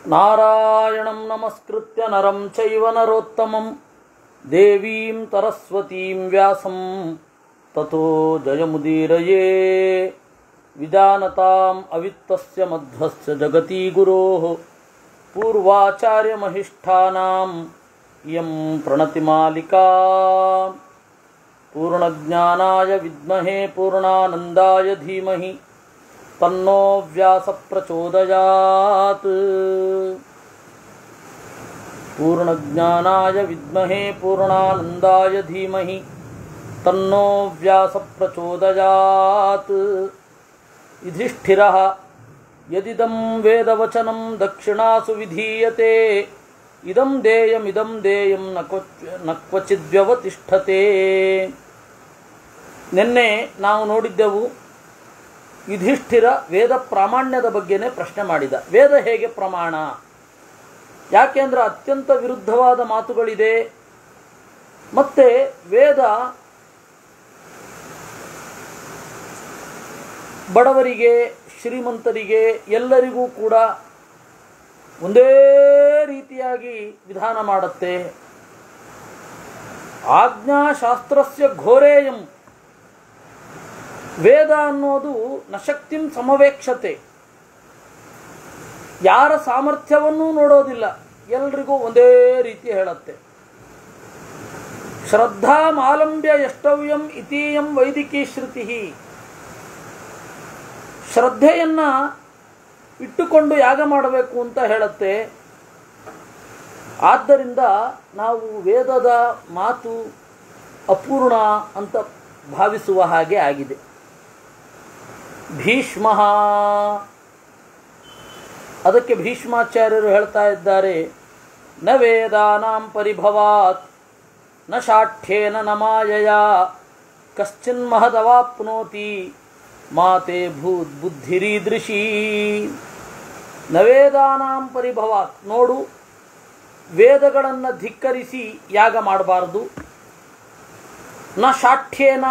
ನಾರಾಯಣಂ ನಮಸ್ಕೃತ್ಯ ನರಂ ಚೈವ ನರೋತ್ತಮಂ ದೇವೀಂ ಸರಸ್ವತೀಂ ವ್ಯಾಸಂ ತಥೋ ಜಯಮುದೀರಯೇ ವಿಜಾನತಾಂ ಅವಿತ್ತಸ್ಯ ಮಧ್ವಸ್ಯ ಜಗತಿ ಗುರೋಃ ಪೂರ್ವಾಚಾರ್ಯಮಹಿಷ್ಠಾನಾಂ ಇಯಂ ಪ್ರಣತಿಮಾಲಿಕಾ ಪೂರ್ಣಜ್ಞಾನಾಯ ವಿದ್ಮಹೇ ಪೂರ್ಣಾನಂದಾಯ ಧೀಮಹಿ ತನ್ನೋ ವ್ಯಾಸ ಪ್ರಚೋದಯಾತ್ ಪೂರ್ಣಜ್ಞಾನಾಯ ವಿದ್ಮಹೇ ಪೂರ್ಣಾನಂದಾಯ ಧೀಮಹಿ ತನ್ನೋ ವ್ಯಾಸ ಪ್ರಚೋದಯಾತ್ ಯುಧಿಷ್ಠಿರಃ ಯದಿದಂ ವೇದವಚನಂ ದಕ್ಷಿಣಾಸು ವಿಧೀಯತೆ ಇದಂ ದೇಯಮಿದಂ ದೇಯಂ ನ ಕ್ವಚ್ ನ ಕ್ವಚಿದ್ವ್ಯವತಿಷ್ಠತೆ ನಿನ್ನೆ ನಾವು ನೋಡಿದ್ದೆವು ಯುಧಿಷ್ಠಿರ ವೇದ ಪ್ರಾಮಾಣ್ಯದ ಬಗ್ಗೆನೇ ಪ್ರಶ್ನೆ ಮಾಡಿದ ವೇದ ಹೇಗೆ ಪ್ರಮಾಣ ಯಾಕೆಂದ್ರೆ ಅತ್ಯಂತ ವಿರುದ್ಧವಾದ ಮಾತುಗಳಿದೆ ಮತ್ತೆ ವೇದ ಬಡವರಿಗೆ ಶ್ರೀಮಂತರಿಗೆ ಎಲ್ಲರಿಗೂ ಕೂಡ ಒಂದೇ ರೀತಿಯಾಗಿ ವಿಧಾನ ಮಾಡುತ್ತೆ ಆಜ್ಞಾಶಾಸ್ತ್ರಸ್ಯ ಘೋರೇಯಂ ವೇದ ಅನ್ನೋದು ನಶಕ್ತಿಂ ಸಮವೇಕ್ಷತೆ ಯಾರ ಸಾಮರ್ಥ್ಯವನ್ನೂ ನೋಡೋದಿಲ್ಲ ಎಲ್ರಿಗೂ ಒಂದೇ ರೀತಿ ಹೇಳುತ್ತೆ ಶ್ರದ್ಧಾ ಮಾಲಂಬ್ಯ ಎಷ್ಟವ್ಯಂ ಇತೀಯಂ ವೈದಿಕಿ ಶ್ರುತಿ ಶ್ರದ್ಧೆಯನ್ನ ಇಟ್ಟುಕೊಂಡು ಯಾಗ ಮಾಡಬೇಕು ಅಂತ ಹೇಳುತ್ತೆ ಆದ್ದರಿಂದ ನಾವು ವೇದದ ಮಾತು ಅಪೂರ್ಣ ಅಂತ ಭಾವಿಸುವ ಹಾಗೆ ಆಗಿದೆ ಭೀಷ್ಮ ಅದಕ್ಕೆ ಭೀಷ್ಮಾಚಾರ್ಯರು ಹೇಳ್ತಾ ಇದ್ದಾರೆ ನ ವೇದಾನಾಂ ಪರಿಭವಾತ್ ನ ಶಾಠ್ಯೇನ ನ ಮಾಯಯ ಕಶ್ಚಿನ್ ಮಹದವಾಪ್ನೋತಿ ಮಾತೆ ಭೂತ್ ಬುದ್ಧಿರೀದೃಶಿ ನ ವೇದಾನಾಂ ಪರಿಭವಾತ್ ನೋಡು ವೇದಗಳನ್ನು ಧಿಕ್ಕರಿಸಿ ಯಾಗ ಮಾಡಬಾರದು ನ ಶಾಠ್ಯೇನ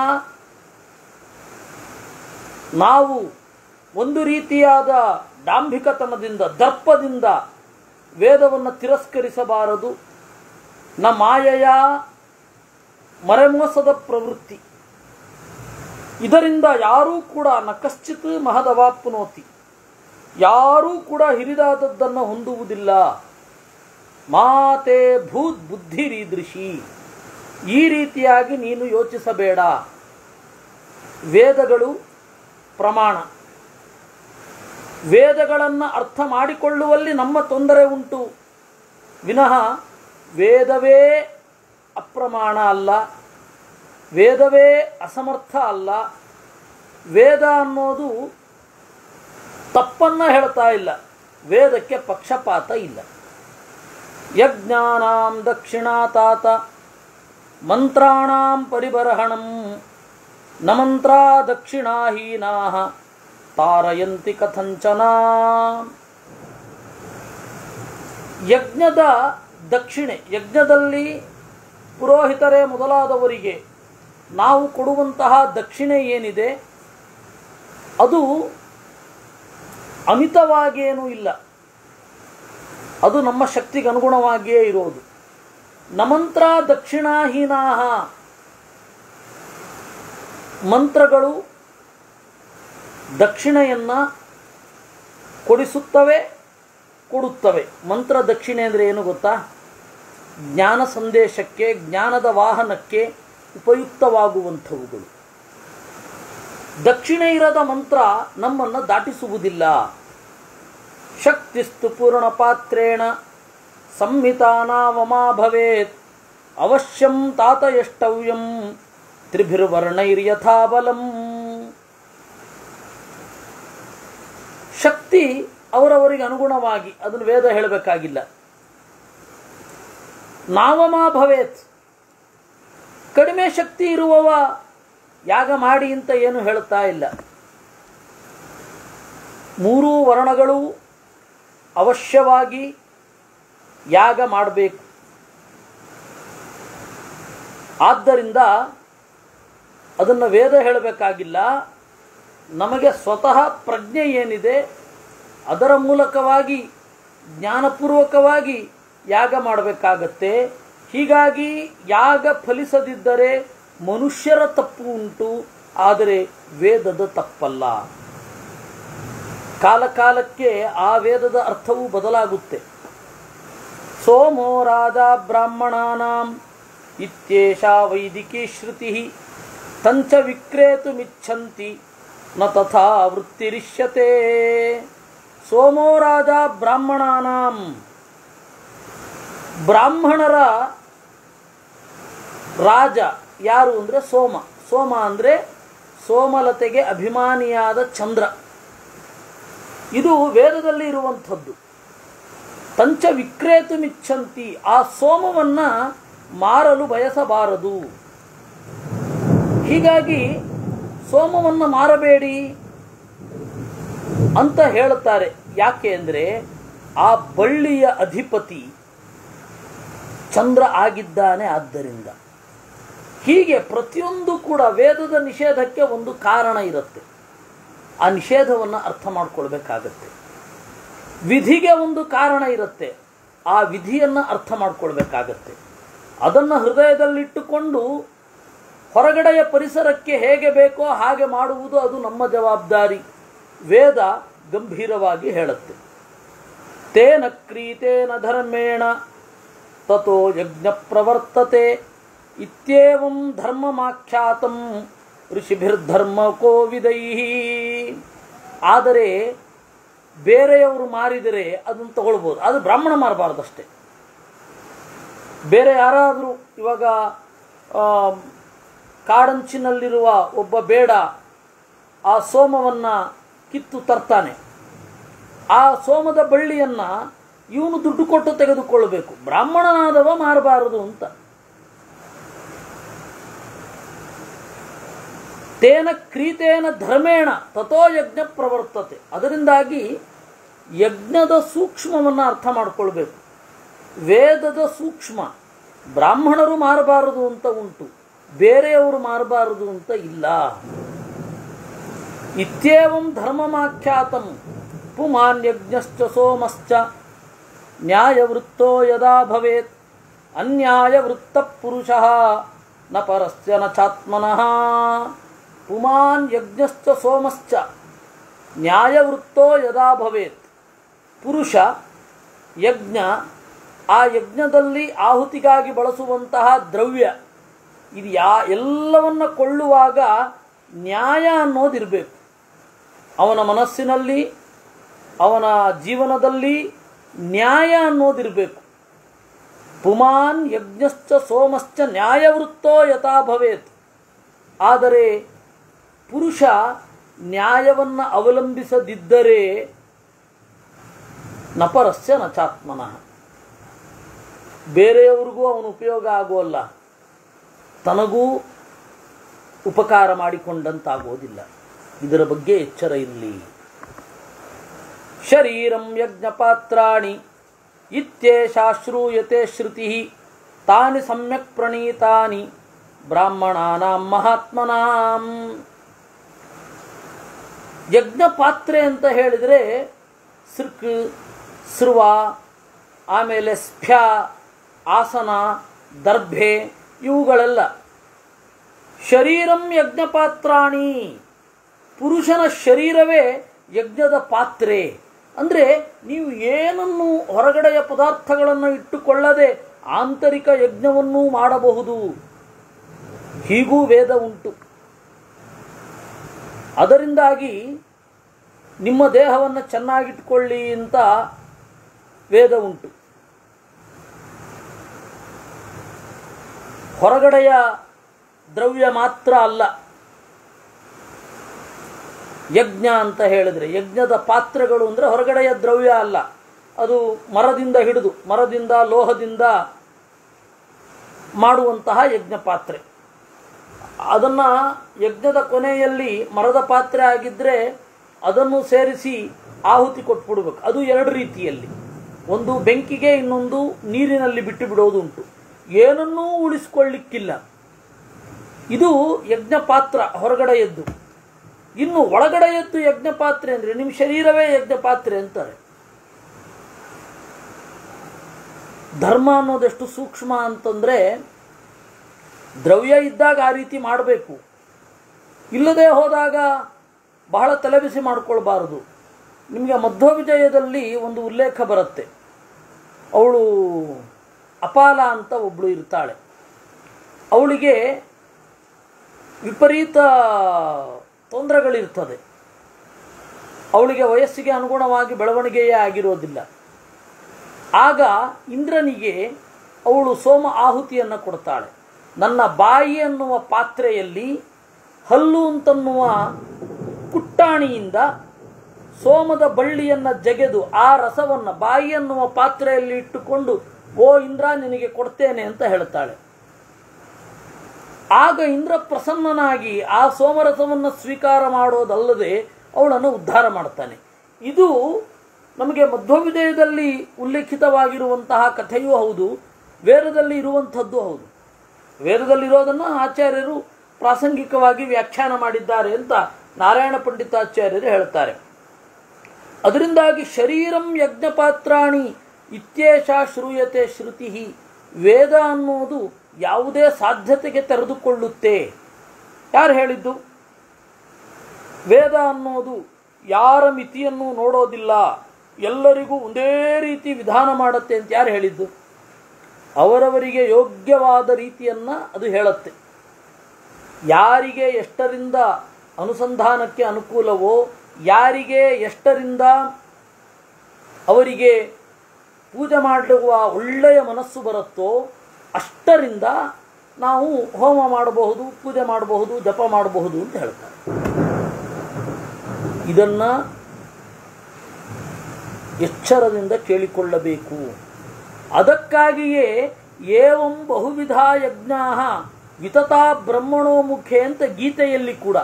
ನಾವು ಒಂದು ರೀತಿಯಾದ ಡಾಂಭಿಕತನದಿಂದ ದರ್ಪದಿಂದ ವೇದವನ್ನು ತಿರಸ್ಕರಿಸಬಾರದು ನ ಮಾಯಯ ಮರೆಮೋಸದ ಪ್ರವೃತ್ತಿ ಇದರಿಂದ ಯಾರೂ ಕೂಡ ನ ಕಶ್ಚಿತ್ ಮಹದವಾಪ್ನೋತಿ ಯಾರೂ ಕೂಡ ಹಿರಿದಾದದ್ದನ್ನು ಹೊಂದುವುದಿಲ್ಲ ಮಾತೆ ಭೂತ್ ಬುದ್ಧಿರೀದೃಶಿ ಈ ರೀತಿಯಾಗಿ ನೀನು ಯೋಚಿಸಬೇಡ ವೇದಗಳು ಪ್ರಮಾಣ ವೇದಗಳನ್ನು ಅರ್ಥ ಮಾಡಿಕೊಳ್ಳುವಲ್ಲಿ ನಮ್ಮ ತೊಂದರೆ ಉಂಟು ವಿನಃ ವೇದವೇ ಅಪ್ರಮಾಣ ಅಲ್ಲ ವೇದವೇ ಅಸಮರ್ಥ ಅಲ್ಲ ವೇದ ಅನ್ನೋದು ತಪ್ಪನ್ನ ಹೇಳ್ತಾ ಇಲ್ಲ ವೇದಕ್ಕೆ ಪಕ್ಷಪಾತ ಇಲ್ಲ ಯಜ್ಞಾನಾಂ ದಕ್ಷಿಣಾತಾತ ಮಂತ್ರಾಣಾಂ ಪರಿಬರಹಣಂ ನ ಮಂತ್ರ ದಕ್ಷಿಣಾಹೀನಾ ತಾರಯಂತಿ ಕಥಂಚನ ಯಜ್ಞದ ದಕ್ಷಿಣೆ ಯಜ್ಞದಲ್ಲಿ ಪುರೋಹಿತರೇ ಮೊದಲಾದವರಿಗೆ ನಾವು ಕೊಡುವಂತಹ ದಕ್ಷಿಣೆ ಏನಿದೆ ಅದು ಅಮಿತವಾಗೇನೂ ಇಲ್ಲ ಅದು ನಮ್ಮ ಶಕ್ತಿಗೆ ಅನುಗುಣವಾಗಿಯೇ ಇರೋದು ನಮಂತ್ರ ದಕ್ಷಿಣಾಹೀನಾ ಮಂತ್ರಗಳು ದಕ್ಷಿಣೆಯನ್ನ ಕೊಡಿಸುತ್ತವೆ ಕೊಡುತ್ತವೆ ಮಂತ್ರ ದಕ್ಷಿಣೆ ಅಂದರೆ ಏನು ಗೊತ್ತಾ ಜ್ಞಾನ ಸಂದೇಶಕ್ಕೆ ಜ್ಞಾನದ ವಾಹನಕ್ಕೆ ಉಪಯುಕ್ತವಾಗುವಂಥವುಗಳು ದಕ್ಷಿಣೆ ಇರದ ಮಂತ್ರ ನಮ್ಮನ್ನು ದಾಟಿಸುವುದಿಲ್ಲ ಶಕ್ತಿಸ್ತು ಪೂರ್ಣ ಪಾತ್ರೇಣ ಸಂಹಿತಾನಾವಮಾ ಭವೇತ್ ಅವಶ್ಯಂ ತಾತಯಷ್ಟವ್ಯಂ ತ್ರಿಭಿರ್ವರ್ಣೈರ್ಯಥಾಬಲಂ ಶಕ್ತಿ ಅವರವರಿಗೆ ಅನುಗುಣವಾಗಿ ಅದನ್ನು ವೇದ ಹೇಳಬೇಕಾಗಿಲ್ಲ ನಾವಮಾ ಭವೇತ್ ಕಡಿಮೆ ಶಕ್ತಿ ಇರುವವ ಯಾಗ ಮಾಡಿ ಅಂತ ಏನು ಹೇಳುತ್ತಾ ಇಲ್ಲ ಮೂರೂ ವರ್ಣಗಳು ಅವಶ್ಯವಾಗಿ ಯಾಗ ಮಾಡಬೇಕು ಆದ್ದರಿಂದ ಅದನ್ನು ವೇದ ಹೇಳಬೇಕಾಗಿಲ್ಲ ನಮಗೆ ಸ್ವತಃ ಪ್ರಜ್ಞೆ ಏನಿದೆ ಅದರ ಮೂಲಕವಾಗಿ ಜ್ಞಾನಪೂರ್ವಕವಾಗಿ ಯಾಗ ಮಾಡಬೇಕಾಗತ್ತೆ ಹೀಗಾಗಿ ಯಾಗ ಫಲಿಸದಿದ್ದರೆ ಮನುಷ್ಯರ ತಪ್ಪು ಉಂಟು ಆದರೆ ವೇದದ ತಪ್ಪಲ್ಲ ಕಾಲ ಕಾಲಕ್ಕೆ ಆ ವೇದದ ಅರ್ಥವು ಬದಲಾಗುತ್ತೆ ಸೋಮೋ ರಾಜ ಬ್ರಾಹ್ಮಣಾನಾಂ ಇತ್ಯೇಷಾ ವೈದಿಕಿ ಶ್ರುತಿ ತಂಚ ವಿಕ್ರೇತುಮಿಚ್ಛಂತಿ ನ ತಥಾ ವೃತ್ತಿರಿಷ್ಯತೆ ಸೋಮೋ ರಾಜ ಬ್ರಾಹ್ಮಣಾನಾಂ ಬ್ರಾಹ್ಮಣರ ರಾಜ ಯಾರು ಅಂದರೆ ಸೋಮ ಸೋಮ ಅಂದರೆ ಸೋಮಲತೆಗೆ ಅಭಿಮಾನಿಯಾದ ಚಂದ್ರ ಇದು ವೇದದಲ್ಲಿ ಇರುವಂಥದ್ದು ತಂಚ ವಿಕ್ರೇತು ಮಿಚ್ಚಂತಿ ಆ ಸೋಮವನ್ನ ಮಾರಲು ಬಯಸಬಾರದು ಹೀಗಾಗಿ ಸೋಮವನ್ನು ಮಾರಬೇಡಿ ಅಂತ ಹೇಳುತ್ತಾರೆ ಯಾಕೆ ಅಂದರೆ ಆ ಬಳ್ಳಿಯ ಅಧಿಪತಿ ಚಂದ್ರ ಆಗಿದ್ದಾನೆ ಆದ್ದರಿಂದ ಹೀಗೆ ಪ್ರತಿಯೊಂದು ಕೂಡ ವೇದದ ನಿಷೇಧಕ್ಕೆ ಒಂದು ಕಾರಣ ಇರುತ್ತೆ ಆ ನಿಷೇಧವನ್ನು ಅರ್ಥ ಮಾಡ್ಕೊಳ್ಬೇಕಾಗತ್ತೆ ವಿಧಿಗೆ ಒಂದು ಕಾರಣ ಇರುತ್ತೆ ಆ ವಿಧಿಯನ್ನು ಅರ್ಥ ಮಾಡ್ಕೊಳ್ಬೇಕಾಗತ್ತೆ ಅದನ್ನು ಹೃದಯದಲ್ಲಿಟ್ಟುಕೊಂಡು ಹೊರಗಡೆಯ ಪರಿಸರಕ್ಕೆ ಹೇಗೆ ಬೇಕೋ ಹಾಗೆ ಮಾಡುವುದು ಅದು ನಮ್ಮ ಜವಾಬ್ದಾರಿ ವೇದ ಗಂಭೀರವಾಗಿ ಹೇಳುತ್ತೆ ತೇನ ಕ್ರೀತೇನ ಧರ್ಮೇಣ ತಥೋ ಯಜ್ಞ ಪ್ರವರ್ತತೆ ಇತ್ಯೇವಂ ಧರ್ಮಮಾಖ್ಯಾತಂ ಋಷಿಭಿರ್ಧರ್ಮ ಕೋವಿದೈ ಆದರೆ ಬೇರೆಯವರು ಮಾರಿದರೆ ಅದನ್ನು ತಗೊಳ್ಬೋದು ಅದು ಬ್ರಾಹ್ಮಣ ಮಾರಬಾರ್ದಷ್ಟೇ ಬೇರೆ ಯಾರಾದರೂ ಇವಾಗ ಆ, ಕಾಡಂಚಿನಲ್ಲಿರುವ ಒಬ್ಬ ಬೇಡ ಆ ಸೋಮವನ್ನು ಕಿತ್ತು ತರ್ತಾನೆ ಆ ಸೋಮದ ಬಳ್ಳಿಯನ್ನು ಇವನು ದುಡ್ಡು ಕೊಟ್ಟು ತೆಗೆದುಕೊಳ್ಳಬೇಕು ಬ್ರಾಹ್ಮಣನಾದವ ಮಾರಬಾರದು ಅಂತ ತೇನ ಕ್ರೀತೇನ ಧರ್ಮೇಣ ತಥೋ ಯಜ್ಞ ಪ್ರವರ್ತತೆ ಅದರಿಂದಾಗಿ ಯಜ್ಞದ ಸೂಕ್ಷ್ಮವನ್ನು ಅರ್ಥ ಮಾಡಿಕೊಳ್ಬೇಕು ವೇದದ ಸೂಕ್ಷ್ಮ ಬ್ರಾಹ್ಮಣರು ಮಾರಬಾರದು ಅಂತ ಉಂಟು ಬೇರೆಯವರು ಮಾರಬಾರದು ಅಂತ ಇಲ್ಲ ಇತ್ಯೇವಂ ಧರ್ಮಮಾಖ್ಯಾತಂ ಪುಮಾನ್ ಯಜ್ಞಶ್ಚ ಸೋಮಶ್ಚ ನ್ಯಾಯವೃತ್ತೋ ಯದಾ ಭವೇತ್ ಅನ್ಯಾಯವೃತ್ತ ಪುರುಷ ನ ಪರಸ್ಯ ನ ಚಾತ್ಮನಃ ಪುಮಾನ್ ಯಜ್ಞಶ್ಚ ಸೋಮಶ್ಚ ನ್ಯಾಯವೃತ್ತೋ ಯದಾ ಭವೇತ್ ಪುರುಷ ಯಜ್ಞ ಆ ಯಜ್ಞದಲ್ಲಿ ಆಹುತಿಗಾಗಿ ಬಳಸುವಂತಹ ದ್ರವ್ಯ ಇದು ಯಾ ಎಲ್ಲವನ್ನ ಕೊಳ್ಳುವಾಗ ನ್ಯಾಯ ಅನ್ನೋದಿರಬೇಕು ಅವನ ಮನಸ್ಸಿನಲ್ಲಿ ಅವನ ಜೀವನದಲ್ಲಿ ನ್ಯಾಯ ಅನ್ನೋದಿರಬೇಕು ಪುಮಾನ್ ಯಜ್ಞಶ್ಚ ಸೋಮಶ್ಚ ನ್ಯಾಯವೃತ್ತೋ ಯಥಾ ಭವೇತ್ ಆದರೆ ಪುರುಷ ನ್ಯಾಯವನ್ನು ಅವಲಂಬಿಸದಿದ್ದರೆ ನಪರಸ್ಯ ನಚಾತ್ಮನಃ ಬೇರೆಯವರಿಗೂ ಅವನು ಉಪಯೋಗ ಆಗೋಲ್ಲ ತನಗೂ ಉಪಕಾರ ಮಾಡಿಕೊಂಡಂತಾಗೋದಿಲ್ಲ ಇದರ ಬಗ್ಗೆ ಎಚ್ಚರ ಇರಲಿ ಶರೀರಂ ಯಜ್ಞಪಾತ್ರಾಣಿ ಇತ್ಯೇಷಾ ಶ್ರೂಯತೆ ಶ್ರುತಿ ತಾನಿ ಸಮ್ಯಕ್ ಪ್ರಣೀತಾನಿ ಬ್ರಾಹ್ಮಣಾನಾಂ ಮಹಾತ್ಮನಾಂ ಯಜ್ಞ ಪಾತ್ರೆ ಅಂತ ಹೇಳಿದರೆ ಸೃಕ್ ಸೃವ ಆಮೇಲೆ ಸ್ಫ್ಯ ಆಸನ ದರ್ಭೆ ಇವುಗಳೆಲ್ಲ ಶರೀರಂ ಯಜ್ಞಪಾತ್ರಾಣಿ ಪುರುಷನ ಶರೀರವೇ ಯಜ್ಞದ ಪಾತ್ರೆ ಅಂದರೆ ನೀವು ಏನನ್ನು ಹೊರಗಡೆಯ ಪದಾರ್ಥಗಳನ್ನು ಇಟ್ಟುಕೊಳ್ಳದೆ ಆಂತರಿಕ ಯಜ್ಞವನ್ನೂ ಮಾಡಬಹುದು ಹೀಗೂ ವೇದ ಉಂಟು ಅದರಿಂದಾಗಿ ನಿಮ್ಮ ದೇಹವನ್ನು ಚೆನ್ನಾಗಿಟ್ಕೊಳ್ಳಿ ಅಂತ ವೇದ ಉಂಟು ಹೊರಗಡೆಯ ದ್ರವ್ಯ ಮಾತ್ರ ಅಲ್ಲ ಯಜ್ಞ ಅಂತ ಹೇಳಿದ್ರೆ ಯಜ್ಞದ ಪಾತ್ರೆಗಳು ಅಂದರೆ ಹೊರಗಡೆಯ ದ್ರವ್ಯ ಅಲ್ಲ ಅದು ಮರದಿಂದ ಹಿಡಿದು ಮರದಿಂದ ಲೋಹದಿಂದ ಮಾಡುವಂತಹ ಯಜ್ಞ ಪಾತ್ರೆ ಅದನ್ನು ಯಜ್ಞದ ಕೊನೆಯಲ್ಲಿ ಮರದ ಪಾತ್ರೆ ಆಗಿದ್ದರೆ ಅದನ್ನು ಸೇರಿಸಿ ಆಹುತಿ ಕೊಟ್ಬಿಡ್ಬೇಕು ಅದು ಎರಡು ರೀತಿಯಲ್ಲಿ ಒಂದು ಬೆಂಕಿಗೆ ಇನ್ನೊಂದು ನೀರಿನಲ್ಲಿ ಬಿಟ್ಟು ಬಿಡೋದು ಉಂಟು ಏನನ್ನೂ ಉಳಿಸ್ಕೊಳ್ಳಿಕ್ಕಿಲ್ಲ ಇದು ಯಜ್ಞ ಪಾತ್ರ ಹೊರಗಡೆ ಎದ್ದು ಇನ್ನು ಒಳಗಡೆ ಎದ್ದು ಯಜ್ಞ ಪಾತ್ರೆ ಅಂದರೆ ನಿಮ್ಮ ಶರೀರವೇ ಯಜ್ಞ ಪಾತ್ರೆ ಅಂತಾರೆ ಧರ್ಮ ಅನ್ನೋದೆಷ್ಟು ಸೂಕ್ಷ್ಮ ಅಂತಂದರೆ ದ್ರವ್ಯ ಇದ್ದಾಗ ಆ ರೀತಿ ಮಾಡಬೇಕು ಇಲ್ಲದೆ ಹೋದಾಗ ಬಹಳ ತಲೆಬಿಸಿ ಮಾಡಿಕೊಳ್ಬಾರದು ನಿಮಗೆ ಮಧ್ವವಿಜಯದಲ್ಲಿ ಒಂದು ಉಲ್ಲೇಖ ಬರುತ್ತೆ ಅವಳು ಅಪಾಲ ಅಂತ ಒಬ್ಬಳು ಇರ್ತಾಳೆ ಅವಳಿಗೆ ವಿಪರೀತ ತೊಂದರೆಗಳಿರ್ತದೆ ಅವಳಿಗೆ ವಯಸ್ಸಿಗೆ ಅನುಗುಣವಾಗಿ ಬೆಳವಣಿಗೆಯೇ ಆಗಿರೋದಿಲ್ಲ ಆಗ ಇಂದ್ರನಿಗೆ ಅವಳು ಸೋಮ ಆಹುತಿಯನ್ನು ಕೊಡ್ತಾಳೆ ನನ್ನ ಬಾಯಿ ಅನ್ನುವ ಪಾತ್ರೆಯಲ್ಲಿ ಹಲ್ಲು ಅಂತನ್ನುವ ಕುಟ್ಟಾಣಿಯಿಂದ ಸೋಮದ ಬಳ್ಳಿಯನ್ನು ಜಗೆದು ಆ ರಸವನ್ನು ಬಾಯಿ ಅನ್ನುವ ಪಾತ್ರೆಯಲ್ಲಿ ಇಟ್ಟುಕೊಂಡು ಓ ಇಂದ್ರ ನಿನಗೆ ಕೊಡ್ತೇನೆ ಅಂತ ಹೇಳ್ತಾಳೆ ಆಗ ಇಂದ್ರ ಪ್ರಸನ್ನನಾಗಿ ಆ ಸೋಮರಸವನ್ನು ಸ್ವೀಕಾರ ಮಾಡೋದಲ್ಲದೆ ಅವಳನ್ನು ಉದ್ಧಾರ ಮಾಡ್ತಾನೆ ಇದು ನಮಗೆ ಮಧ್ವವಿದಯದಲ್ಲಿ ಉಲ್ಲೇಖಿತವಾಗಿರುವಂತಹ ಕಥೆಯೂ ಹೌದು ವೇದದಲ್ಲಿ ಇರುವಂಥದ್ದು ಹೌದು ವೇದದಲ್ಲಿರೋದನ್ನು ಆಚಾರ್ಯರು ಪ್ರಾಸಂಗಿಕವಾಗಿ ವ್ಯಾಖ್ಯಾನ ಮಾಡಿದ್ದಾರೆ ಅಂತ ನಾರಾಯಣ ಪಂಡಿತಾಚಾರ್ಯರು ಹೇಳ್ತಾರೆ ಅದರಿಂದಾಗಿ ಶರೀರಂ ಯಜ್ಞಪಾತ್ರಾಣಿ ಇತ್ಯೇಷ ಶ್ರೂಯತೆ ಶ್ರುತಿ ವೇದ ಅನ್ನೋದು ಯಾವುದೇ ಸಾಧ್ಯತೆಗೆ ತೆರೆದುಕೊಳ್ಳುತ್ತೆ ಯಾರು ಹೇಳಿದ್ದು ವೇದ ಅನ್ನೋದು ಯಾರ ಮಿತಿಯನ್ನು ನೋಡೋದಿಲ್ಲ ಎಲ್ಲರಿಗೂ ಒಂದೇ ರೀತಿ ವಿಧಾನ ಮಾಡುತ್ತೆ ಅಂತ ಯಾರು ಹೇಳಿದ್ದು ಅವರವರಿಗೆ ಯೋಗ್ಯವಾದ ರೀತಿಯನ್ನು ಅದು ಹೇಳುತ್ತೆ ಯಾರಿಗೆ ಎಷ್ಟರಿಂದ ಅನುಸಂಧಾನಕ್ಕೆ ಅನುಕೂಲವೋ ಯಾರಿಗೆ ಎಷ್ಟರಿಂದ ಅವರಿಗೆ ಪೂಜೆ ಮಾಡುವ ಒಳ್ಳೆಯ ಮನಸ್ಸು ಬರುತ್ತೋ ಅಷ್ಟರಿಂದ ನಾವು ಹೋಮ ಮಾಡಬಹುದು ಪೂಜೆ ಮಾಡಬಹುದು ಜಪ ಮಾಡಬಹುದು ಅಂತ ಹೇಳ್ತಾರೆ ಇದನ್ನ ಎಚ್ಚರದಿಂದ ಕೇಳಿಕೊಳ್ಳಬೇಕು ಅದಕ್ಕಾಗಿಯೇ ಏವಂ ಬಹುವಿಧ ಯಜ್ಞಾ ವಿತತಾ ಬ್ರಹ್ಮಣೋ ಮುಖೆ ಅಂತ ಗೀತೆಯಲ್ಲಿ ಕೂಡ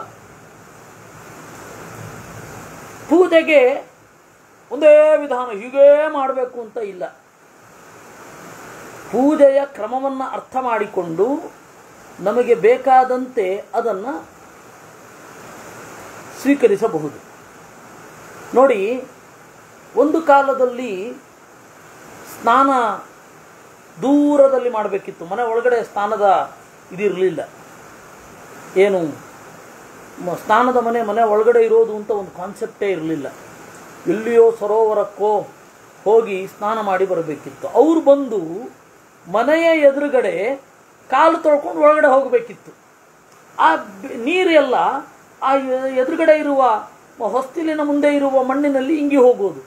ಪೂಜೆಗೆ ಒಂದೇ ವಿಧಾನ ಹೀಗೇ ಮಾಡಬೇಕು ಅಂತ ಇಲ್ಲ ಪೂಜೆಯ ಕ್ರಮವನ್ನು ಅರ್ಥ ಮಾಡಿಕೊಂಡು ನಮಗೆ ಬೇಕಾದಂತೆ ಅದನ್ನು ಸ್ವೀಕರಿಸಬಹುದು ನೋಡಿ ಒಂದು ಕಾಲದಲ್ಲಿ ಸ್ನಾನ ದೂರದಲ್ಲಿ ಮಾಡಬೇಕಿತ್ತು ಮನೆ ಒಳಗಡೆ ಸ್ನಾನದ ಇದಿರಲಿಲ್ಲ ಏನು ಮ- ಸ್ನಾನದ ಮನೆ ಮನೆ ಒಳಗಡೆ ಇರೋದು ಅಂತ ಒಂದು ಕಾನ್ಸೆಪ್ಟೇ ಇರಲಿಲ್ಲ ಎಲ್ಲಿಯೋ ಸರೋವರಕ್ಕೋ ಹೋಗಿ ಸ್ನಾನ ಮಾಡಿ ಬರಬೇಕಿತ್ತು ಅವ್ರು ಬಂದು ಮನೆಯ ಎದುರುಗಡೆ ಕಾಲು ತೊಳ್ಕೊಂಡು ಒಳಗಡೆ ಹೋಗಬೇಕಿತ್ತು ಆ ಬೆ- ನೀರೆಲ್ಲ ಆ ಎ- ಎದುರುಗಡೆ ಇರುವ ಹೊಸ್ತಿಲಿನ ಮುಂದೆ ಇರುವ ಮಣ್ಣಿನಲ್ಲಿ ಇಂಗಿ ಹೋಗೋದು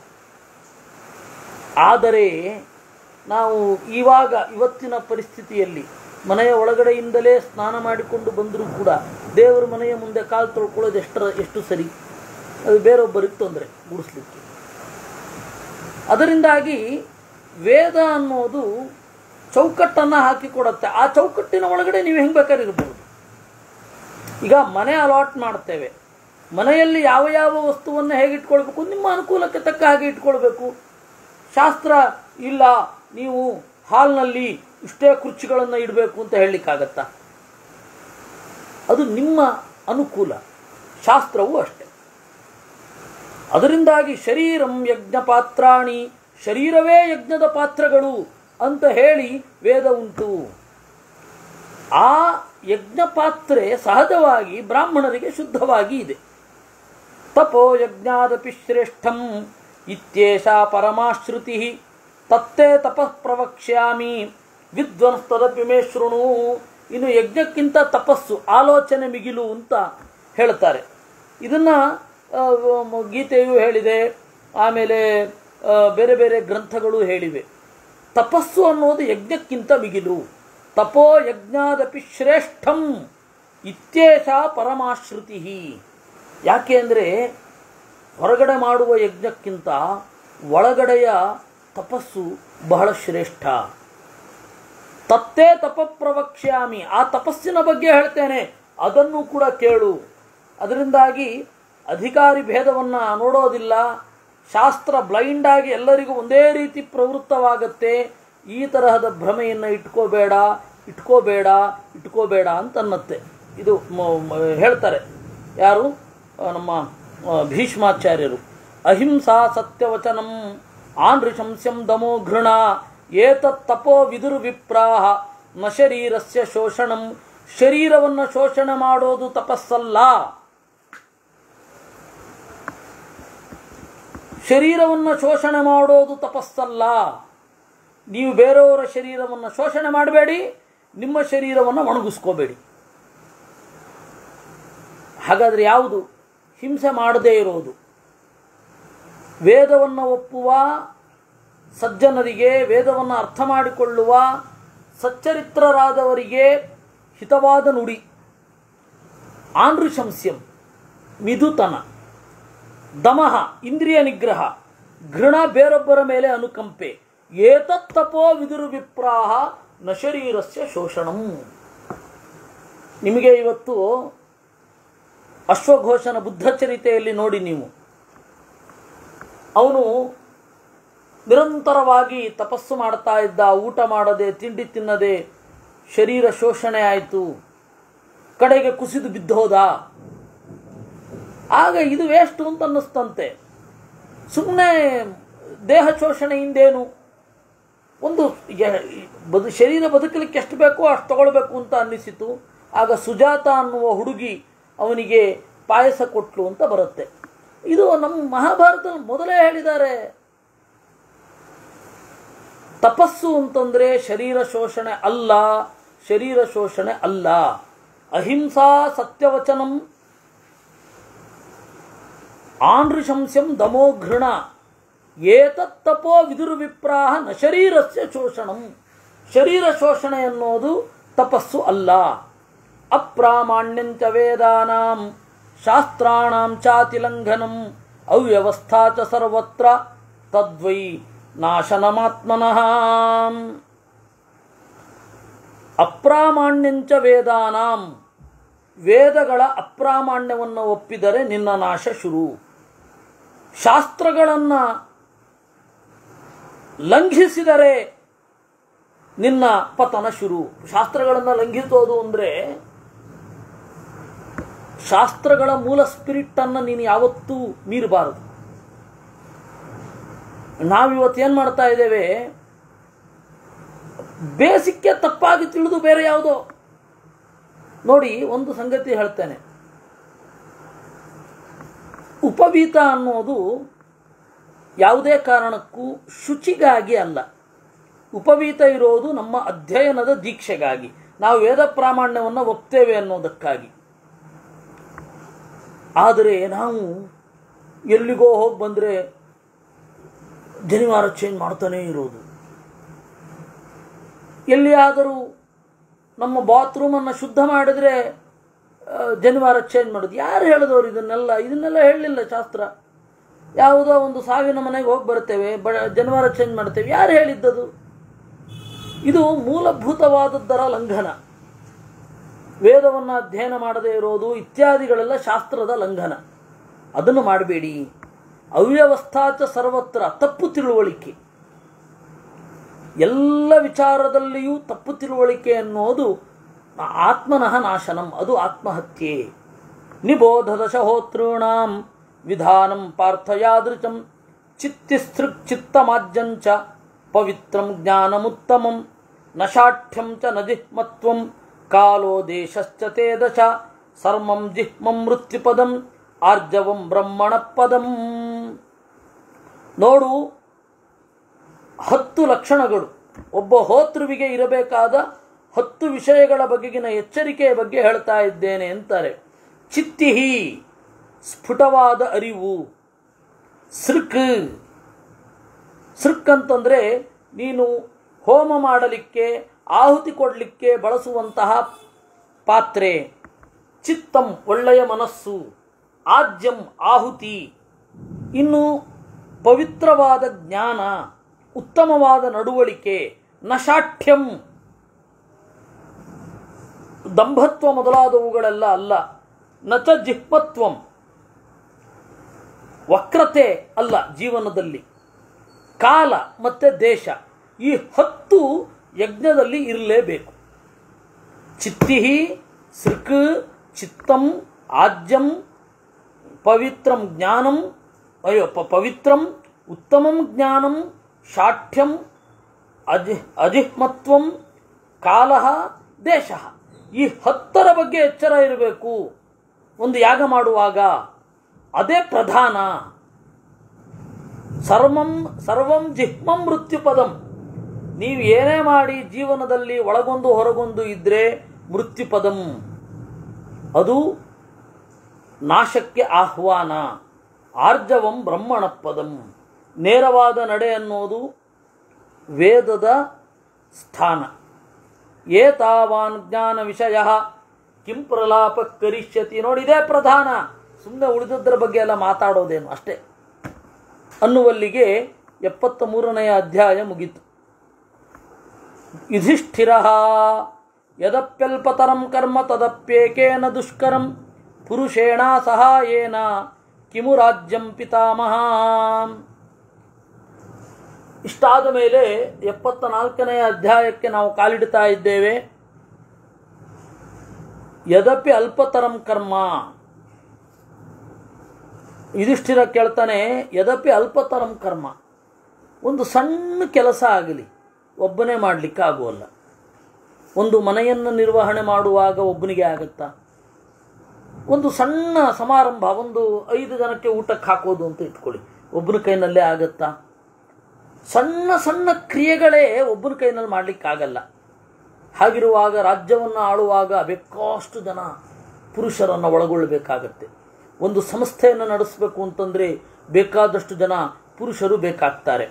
ಆದರೆ ನಾವು ಇವಾಗ ಇವತ್ತಿನ ಪರಿಸ್ಥಿತಿಯಲ್ಲಿ ಮನೆಯ ಒಳಗಡೆಯಿಂದಲೇ ಸ್ನಾನ ಮಾಡಿಕೊಂಡು ಬಂದರೂ ಕೂಡ ದೇವರ ಮನೆಯ ಮುಂದೆ ಕಾಲು ತೊಳ್ಕೊಳ್ಳೋದು ಎಷ್ಟರ ಎಷ್ಟು ಸರಿ ಅದು ಬೇರೊಬ್ಬರಿಗೆ ತೊಂದರೆ ಗುಡಿಸ್ಲಿಕ್ಕೆ ಅದರಿಂದಾಗಿ ವೇದ ಅನ್ನೋದು ಚೌಕಟ್ಟನ್ನು ಹಾಕಿಕೊಡುತ್ತೆ ಆ ಚೌಕಟ್ಟಿನ ಒಳಗಡೆ ನೀವು ಹೆಂಗೆ ಬೇಕಾದ್ರೆ ಇರ್ಬೋದು ಈಗ ಮನೆ ಅಲಾಟ್ ಮಾಡ್ತೇವೆ ಮನೆಯಲ್ಲಿ ಯಾವ ಯಾವ ವಸ್ತುವನ್ನು ಹೇಗೆ ಇಟ್ಕೊಳ್ಬೇಕು ನಿಮ್ಮ ಅನುಕೂಲಕ್ಕೆ ತಕ್ಕ ಹಾಗೆ ಇಟ್ಕೊಳ್ಬೇಕು ಶಾಸ್ತ್ರ ಇಲ್ಲ ನೀವು ಹಾಲ್ನಲ್ಲಿ ಇಷ್ಟೇ ಕುರ್ಚಿಗಳನ್ನು ಇಡಬೇಕು ಅಂತ ಹೇಳಲಿಕ್ಕಾಗತ್ತಾ ಅದು ನಿಮ್ಮ ಅನುಕೂಲ ಶಾಸ್ತ್ರವೂ ಅಷ್ಟೆ ಅದರಿಂದಾಗಿ ಶರೀರಂ ಯಜ್ಞ ಪಾತ್ರಾಣಿ ಶರೀರವೇ ಯಜ್ಞದ ಪಾತ್ರಗಳು ಅಂತ ಹೇಳಿ ವೇದ ಉಂಟು ಆ ಯಜ್ಞ ಪಾತ್ರೆ ಸಹಜವಾಗಿ ಬ್ರಾಹ್ಮಣರಿಗೆ ಶುದ್ಧವಾಗಿ ಇದೆ ತಪೋ ಯಜ್ಞಾದಪಿ ಶ್ರೇಷ್ಠಂ ಇತ್ಯೇಷ ಪರಮಾಶ್ರುತಿ ತತ್ತೇ ತಪಃ ಪ್ರವಕ್ಷ್ಯಾಮಿ ವಿದ್ವಂಸ್ತದಪಿ ಮೇ ಶೃಣು ಇನ್ನು ಯಜ್ಞಕ್ಕಿಂತ ತಪಸ್ಸು ಆಲೋಚನೆ ಮಿಗಿಲು ಅಂತ ಹೇಳ್ತಾರೆ ಇದನ್ನ ಆ, ಮ- ಗೀತೆಯು ಹೇಳಿದೆ ಆಮೇಲೆ ಆ, ಬೇರೆ ಬೇರೆ ಗ್ರಂಥಗಳು ಹೇಳಿವೆ ತಪಸ್ಸು ಅನ್ನೋದು ಯಜ್ಞಕ್ಕಿಂತ ಮಿಗಿಲು ತಪೋ ಯಜ್ಞಾದಪಿ ಶ್ರೇಷ್ಠಂ ಇತ್ಯೇಷ ಪರಮಾಶ್ರುತಿ ಯಾಕೆ ಅಂದರೆ ಹೊರಗಡೆ ಮಾಡುವ ಯಜ್ಞಕ್ಕಿಂತ ಒಳಗಡೆಯ ತಪಸ್ಸು ಬಹಳ ಶ್ರೇಷ್ಠ ತತ್ತೇ ತಪ ಪ್ರವಕ್ಷ್ಯಾಮಿ ಆ ತಪಸ್ಸಿನ ಬಗ್ಗೆ ಹೇಳ್ತೇನೆ ಅದನ್ನು ಕೂಡ ಕೇಳು ಅದರಿಂದಾಗಿ ಅಧಿಕಾರಿ ಭೇದವನ್ನು ನೋಡೋದಿಲ್ಲ ಶಾಸ್ತ್ರ ಬ್ಲೈಂಡ್ ಆಗಿ ಎಲ್ಲರಿಗೂ ಒಂದೇ ರೀತಿ ಪ್ರವೃತ್ತವಾಗತ್ತೆ ಈ ತರಹದ ಭ್ರಮೆಯನ್ನು ಇಟ್ಕೋಬೇಡ ಇಟ್ಕೋಬೇಡ ಇಟ್ಕೋಬೇಡ ಅಂತ ಅನ್ನತ್ತೆ ಇದು ಮ- ಮ- ಹೇಳ್ತಾರೆ ಯಾರು ಆ, ನಮ್ಮ ಆ, ಭೀಷ್ಮಾಚಾರ್ಯರು ಅಹಿಂಸಾ ಸತ್ಯವಚನಂ ಆನೃಶಂಸ್ಯಂ ದಮೋ ಘೃಣ ಏತತ್ ತಪೋ ವಿದುರು ವಿಪ್ರಾಹ ನ ಶರೀರಸ್ಯ ಶೋಷಣಂ ಶರೀರವನ್ನು ಶೋಷಣೆ ಮಾಡೋದು ತಪಸ್ಸಲ್ಲ ಶರೀರವನ್ನು ಶೋಷಣೆ ಮಾಡೋದು ತಪಸ್ಸಲ್ಲ ನೀವು ಬೇರೆಯವರ ಶರೀರವನ್ನು ಶೋಷಣೆ ಮಾಡಬೇಡಿ ನಿಮ್ಮ ಶರೀರವನ್ನು ಒಣಗಿಸ್ಕೋಬೇಡಿ ಹಾಗಾದರೆ ಯಾವುದು ಹಿಂಸೆ ಮಾಡದೇ ಇರೋದು ವೇದವನ್ನು ಒಪ್ಪುವ ಸಜ್ಜನರಿಗೆ ವೇದವನ್ನು ಅರ್ಥ ಮಾಡಿಕೊಳ್ಳುವ ಸಚ್ಚರಿತ್ರರಾದವರಿಗೆ ಹಿತವಾದ ನುಡಿ ಆನೃಶಂಸ್ಯಂ ಮಿದುತನ ದಮಃ ಇಂದ್ರಿಯ ನಿಗ್ರಹ ಘೃಣ ಬೇರೊಬ್ಬರ ಮೇಲೆ ಅನುಕಂಪೆ ಏತತ್ತಪೋ ವಿದುರು ವಿಪ್ರಾಹ ನ ಶರೀರಸ್ಯ ಶೋಷಣಂ ನಿಮಗೆ ಇವತ್ತು ಅಶ್ವಘೋಷನ ಬುದ್ಧಚರಿತೆಯಲ್ಲಿ ನೋಡಿ ನೀವು ಅವನು ನಿರಂತರವಾಗಿ ತಪಸ್ಸು ಮಾಡ್ತಾ ಇದ್ದ ಊಟ ಮಾಡದೆ ತಿಂಡಿ ತಿನ್ನದೆ ಶರೀರ ಶೋಷಣೆ ಆಯಿತು ಕಡೆಗೆ ಕುಸಿದು ಬಿದ್ದೋದ ಆಗ ಇದು ವೇಸ್ಟ್ ಅಂತ ಅನ್ನಿಸ್ತಂತೆ ಸುಮ್ಮನೆ ದೇಹ ಶೋಷಣೆಯಿಂದೇನು ಒಂದು ಯ- ಬದು ಶರೀರ ಬದುಕಲಿಕ್ಕೆ ಎಷ್ಟು ಬೇಕೋ ಅಷ್ಟು ತಗೊಳ್ಬೇಕು ಅಂತ ಅನ್ನಿಸಿತು ಆಗ ಸುಜಾತ ಅನ್ನುವ ಹುಡುಗಿ ಅವನಿಗೆ ಪಾಯಸ ಕೊಟ್ಲು ಅಂತ ಬರುತ್ತೆ ಇದು ನಮ್ಮ ಮಹಾಭಾರತದಲ್ಲಿ ಮೊದಲೇ ಹೇಳಿದ್ದಾರೆ ತಪಸ್ಸು ಅಂತಂದ್ರೆ ಶರೀರ ಶೋಷಣೆ ಅಲ್ಲ ಶರೀರ ಶೋಷಣೆ ಅಲ್ಲ ಅಹಿಂಸಾ ಸತ್ಯವಚನಂ ಆನೃಶಂಸ್ಯಂ ದಮೋ ಘೃಣ ಏತತ್ತಪೋ ವಿದುರು ವಿಪ್ರಾಹ ನ ಶರೀರಸ್ಯ ಶೋಷಣಂ ಶರೀರ ಶೋಷಣೆ ಅನ್ನೋದು ತಪಸ್ಸು ಅಲ್ಲ ಅಪ್ರಾಮಾಣ್ಯಂಚ ವೇದಾನಾಂ ಶಾಸ್ತ್ರಾಣಾಂ ಚಾತಿಲಂಘನಂ ಅವ್ಯವಸ್ಥಾ ಚ ಸರ್ವತ್ರ ತದ್ವೈ ನಾಶನಮಾತ್ಮನಃ ಅಪ್ರಾಮಾಣ್ಯಂಚ ವೇದಾನಾಂ ವೇದಗಳ ಅಪ್ರಾಮಾಣ್ಯವನ್ನು ಒಪ್ಪಿದರೆ ನಿನ್ನ ನಾಶ ಶುರು ಶಾಸ್ತ್ರಗಳನ್ನು ಲಂಘಿಸಿದರೆ ನಿನ್ನ ಪತನ ಶುರು ಶಾಸ್ತ್ರಗಳನ್ನು ಲಂಘಿಸೋದು ಅಂದರೆ ಶಾಸ್ತ್ರಗಳ ಮೂಲ ಸ್ಪಿರಿಟ್ ಅನ್ನು ನೀನು ಯಾವತ್ತೂ ಮೀರಬಾರದು ನಾವಿವತ್ತು ಏನು ಮಾಡ್ತಾ ಇದ್ದೇವೆ ಬೇಸಿಕ್ಕೆ ತಪ್ಪಾಗಿ ತಿಳಿದು ಬೇರೆ ಯಾವುದೋ ನೋಡಿ ಒಂದು ಸಂಗತಿ ಹೇಳ್ತೇನೆ ಉಪವೀತ ಅನ್ನೋದು ಯಾವುದೇ ಕಾರಣಕ್ಕೂ ಶುಚಿಗಾಗಿ ಅಲ್ಲ ಉಪವೀತ ಇರೋದು ನಮ್ಮ ಅಧ್ಯಯನದ ದೀಕ್ಷೆಗಾಗಿ ನಾವು ವೇದ ಪ್ರಾಮಾಣ್ಯವನ್ನು ಒಪ್ತೇವೆ ಅನ್ನೋದಕ್ಕಾಗಿ ಆದರೆ ನಾವು ಎಲ್ಲಿಗೋ ಹೋಗಿ ಬಂದರೆ ಜನಿವಾರ ಚೇಂಜ್ ಮಾಡ್ತಾನೇ ಇರೋದು ಎಲ್ಲಿಯಾದರೂ ನಮ್ಮ ಬಾತ್ರೂಮನ್ನು ಶುದ್ಧ ಮಾಡಿದರೆ ಆ, ಜನಿವಾರ ಚೇಂಜ್ ಮಾಡೋದು ಯಾರು ಹೇಳಿದವರು ಇದನ್ನೆಲ್ಲ ಇದನ್ನೆಲ್ಲ ಹೇಳಲಿಲ್ಲ ಶಾಸ್ತ್ರ ಯಾವುದೋ ಒಂದು ಸಾವಿನ ಮನೆಗೆ ಹೋಗಿ ಬರ್ತೇವೆ ಬ ಜನಿವಾರ ಚೇಂಜ್ ಮಾಡ್ತೇವೆ ಯಾರು ಹೇಳಿದ್ದದು ಇದು ಮೂಲಭೂತವಾದದ್ದರ ಲಂಘನ ವೇದವನ್ನು ಅಧ್ಯಯನ ಮಾಡದೇ ಇರೋದು ಇತ್ಯಾದಿಗಳೆಲ್ಲ ಶಾಸ್ತ್ರದ ಲಂಘನ ಅದನ್ನು ಮಾಡಬೇಡಿ ಅವ್ಯವಸ್ಥಾಚ ಸರ್ವತ್ರ ತಪ್ಪು ತಿಳುವಳಿಕೆ ಎಲ್ಲ ವಿಚಾರದಲ್ಲಿಯೂ ತಪ್ಪು ತಿಳುವಳಿಕೆ ಅನ್ನೋದು ಆತ್ಮನಃ ನಾಶನಂ ಅದು ಆತ್ಮಹತ್ಯೆ ನಿಬೋಧದ ಶಹೋತॄಣಾಂ ವಿಧಾನಂ ಪಾರ್ಥಯಾದೃಚಂ ಚಿತ್ತಿಸ್ತೃಕ್ ಚಿತ್ತಮಾಜ್ಯಂಚ ಪವಿತ್ರಂ ಜ್ಞಾನಮುತ್ತಮಂ ನಶಾಠ್ಯಂ ಚ ನ ಜಿಹ್ಮತ್ವಂ ಕಾಲೋ ದೇಶಶ್ಚ ತೇ ದಶ ಸರ್ಮಂ ಜಿಹ್ಮಂ ಮೃತ್ಯುಪದಂ ಆರ್ಜವಂ ಬ್ರಹ್ಮಣ ಪದಂ ನೋಡು ಹತ್ತು ಲಕ್ಷಣಗಳು ಒಬ್ಬ ಹೋತೃವಿಗೆ ಇರಬೇಕಾದ ಹತ್ತು ವಿಷಯಗಳ ಬಗೆಗಿನ ಎಚ್ಚರಿಕೆಯ ಬಗ್ಗೆ ಹೇಳ್ತಾ ಇದ್ದೇನೆ ಅಂತಾರೆ ಚಿತ್ತಿಹಿ ಸ್ಫುಟವಾದ ಅರಿವು ಸೃಕ್ ಸೃಕ್ ಅಂತಂದರೆ ನೀನು ಹೋಮ ಮಾಡಲಿಕ್ಕೆ ಆಹುತಿ ಕೊಡಲಿಕ್ಕೆ ಬಳಸುವಂತಹ ಪಾತ್ರೆ ಚಿತ್ತಂ ಒಳ್ಳೆಯ ಮನಸ್ಸು ಆಜ್ಯಂ ಆಹುತಿ ಇನ್ನು ಪವಿತ್ರವಾದ ಜ್ಞಾನ ಉತ್ತಮವಾದ ನಡವಳಿಕೆ ನಶಾಠ್ಯಂ ದಂಭತ್ವ ಮೊದಲಾದವುಗಳೆಲ್ಲ ಅಲ್ಲ ನಚ ಜಿಹ್ಮತ್ವಂ ವಕ್ರತೆ ಅಲ್ಲ ಜೀವನದಲ್ಲಿ ಕಾಲ ಮತ್ತೆ ದೇಶ ಈ ಹತ್ತು ಯಜ್ಞದಲ್ಲಿ ಇರಲೇಬೇಕು ಚಿತ್ತಿಹಿ ಸೃಕ್ ಚಿತ್ತಂ ಆಜ್ಯಂ ಪವಿತ್ರಂ ಜ್ಞಾನಂ ಅಯ್ಯೋ ಪ- ಪವಿತ್ರಂ ಉತ್ತಮಂ ಜ್ಞಾನಂ ಶಾಠ್ಯಂ ಅಜಿ ಅಜಿಹ್ಮತ್ವಂ ಕಾಲ ದೇಶ ಈ ಹತ್ತರ ಬಗ್ಗೆ ಎಚ್ಚರ ಇರಬೇಕು ಒಂದು ಯಾಗ ಮಾಡುವಾಗ ಅದೇ ಪ್ರಧಾನ ಸರ್ವಂ ಸರ್ವಂ ಜಿಹ್ಮಂ ಮೃತ್ಯುಪದಂ ನೀವು ಏನೇ ಮಾಡಿ ಜೀವನದಲ್ಲಿ ಒಳಗೊಂದು ಹೊರಗೊಂದು ಇದ್ರೆ ಮೃತ್ಯುಪದಂ ಅದು ನಾಶಕ್ಕೆ ಆಹ್ವಾನ ಆರ್ಜವಂ ಬ್ರಹ್ಮಣ ಪದಂ ನೇರವಾದ ನಡೆ ಅನ್ನೋದು ವೇದದ ಸ್ಥಾನ ಏತಾವಾನ್ ಜ್ಞಾನ ವಿಷಯ ಕಿಂ ಪ್ರಲಾಪ ಕರಿಷ್ಯತಿ ನೋಡಿ ಇದೇ ಪ್ರಧಾನ ಸುಮ್ಮನೆ ಉಳಿದದ್ರ ಬಗ್ಗೆ ಎಲ್ಲ ಮಾತಾಡೋದೇನು ಅಷ್ಟೇ ಅನ್ನುವಲ್ಲಿಗೆ ಎಪ್ಪತ್ತ ಮೂರನೆಯ ಅಧ್ಯಾಯ ಮುಗೀತು ಯುಧಿಷ್ಠಿರ ಯದಪ್ಯಲ್ಪತರಂ ಕರ್ಮ ತದಪ್ಯೇಕೇನ ದುಷ್ಕರಂ ಪುರುಷೇಣ ಸಹಾಯೇನ ಕಿಮು ರಾಜ್ಯಂ ಪಿತಾಮಹ ಇಷ್ಟಾದ ಮೇಲೆ ಎಪ್ಪತ್ತ ನಾಲ್ಕನೆಯ ಅಧ್ಯಾಯಕ್ಕೆ ನಾವು ಕಾಲಿಡ್ತಾ ಇದ್ದೇವೆ ಯದಪಿ ಅಲ್ಪತರಂ ಕರ್ಮ ಯುಧಿಷ್ಠಿರ ಕೇಳ್ತಾನೆ ಯದಪಿ ಅಲ್ಪತರಂ ಕರ್ಮ ಒಂದು ಸಣ್ಣ ಕೆಲಸ ಆಗಲಿ ಒಬ್ಬನೇ ಮಾಡಲಿಕ್ಕೆ ಆಗುವಲ್ಲ ಒಂದು ಮನೆಯನ್ನು ನಿರ್ವಹಣೆ ಮಾಡುವಾಗ ಒಬ್ಬನಿಗೆ ಆಗುತ್ತಾ ಒಂದು ಸಣ್ಣ ಸಮಾರಂಭ ಒಂದು ಐದು ಜನಕ್ಕೆ ಊಟಕ್ಕೆ ಹಾಕೋದು ಅಂತ ಇಟ್ಕೊಳ್ಳಿ ಒಬ್ಬನ ಕೈನಲ್ಲೇ ಆಗತ್ತಾ ಸಣ್ಣ ಸಣ್ಣ ಕ್ರಿಯೆಗಳೇ ಒಬ್ಬನ ಕೈನಲ್ಲಿ ಮಾಡಲಿಕ್ಕಾಗಲ್ಲ ಹಾಗಿರುವಾಗ ರಾಜ್ಯವನ್ನು ಆಳುವಾಗ ಬೇಕಾಷ್ಟು ಜನ ಪುರುಷರನ್ನು ಒಳಗೊಳ್ಳಬೇಕಾಗತ್ತೆ ಒಂದು ಸಂಸ್ಥೆಯನ್ನು ನಡೆಸಬೇಕು ಅಂತಂದರೆ ಬೇಕಾದಷ್ಟು ಜನ ಪುರುಷರು ಬೇಕಾಗ್ತಾರೆ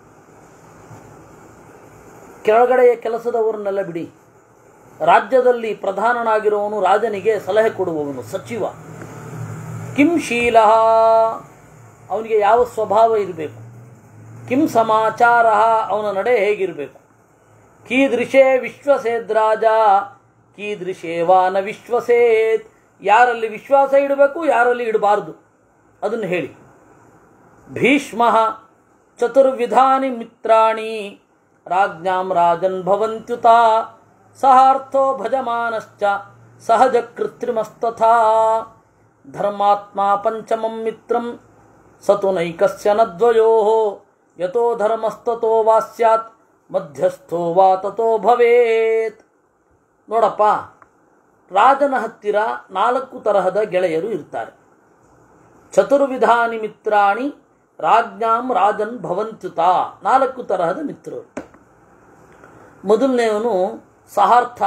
ಕೆಳಗಡೆಯ ಕೆಲಸದವರನ್ನೆಲ್ಲ ಬಿಡಿ ರಾಜ್ಯದಲ್ಲಿ ಪ್ರಧಾನನಾಗಿರುವವನು ರಾಜನಿಗೆ ಸಲಹೆ ಕೊಡುವವನು ಸಚಿವ ಕಿಂ ಶೀಲ ಅವನಿಗೆ ಯಾವ ಸ್ವಭಾವ ಇರಬೇಕು ಕಿಂ ಸಮಾಚಾರ ಅವನ ನಡೆ ಹೇಗಿರಬೇಕು ಕೀದೃಶೇ ವಿಶ್ವಸೇದ್ರಾಜ ಕೀದೃಶೇ ವಾನ ವಿಶ್ವಸೇತ್ ಯಾರಲ್ಲಿ ವಿಶ್ವಾಸ ಇಡಬೇಕು ಯಾರಲ್ಲಿ ಇಡಬಾರ್ದು ಅದನ್ನು ಹೇಳಿ ಭೀಷ್ಮ ಚತುರ್ವಿಧಾನಿ ಮಿತ್ರಾಣಿ ರಾಜ್ಞಾಂ ರಾಜನ್ ಭವಂತ್ಯುತ ಸಹಾರ್ಥೋ ಭಜಮಾನಶ್ಚ ಸಹಜ ಕೃತ್ರಿಮಸ್ತಥಾ ಧರ್ಮಾತ್ಮ ಪಂಚಮಂ ಮಿತ್ರಂ ಸತು ನೈಕಸ್ಯ ನದ್ವಯೋ ಯತೋ ಧರ್ಮಸ್ತತೋ ವಾ ಸ್ಯಾತ್ ಮಧ್ಯಸ್ಥೋ ವಾ ತಥೋ ಭವೇತ್ ನೋಡಪ್ಪ ರಾಜನ ಹತ್ತಿರ ನಾಲ್ಕು ತರಹದ ಗೆಳೆಯರು ಇರ್ತಾರೆ ಚತುರ್ವಿಧಾನಿ ಮಿತ್ರಾಣಿ ರಾಜ್ಞಾಂ ರಾಜನ್ ಭವಂತ್ಯುತ ನಾಲ್ಕು ತರಹದ ಮಿತ್ರರು ಮೊದಲನೆಯವನು ಸಹಾರ್ಥ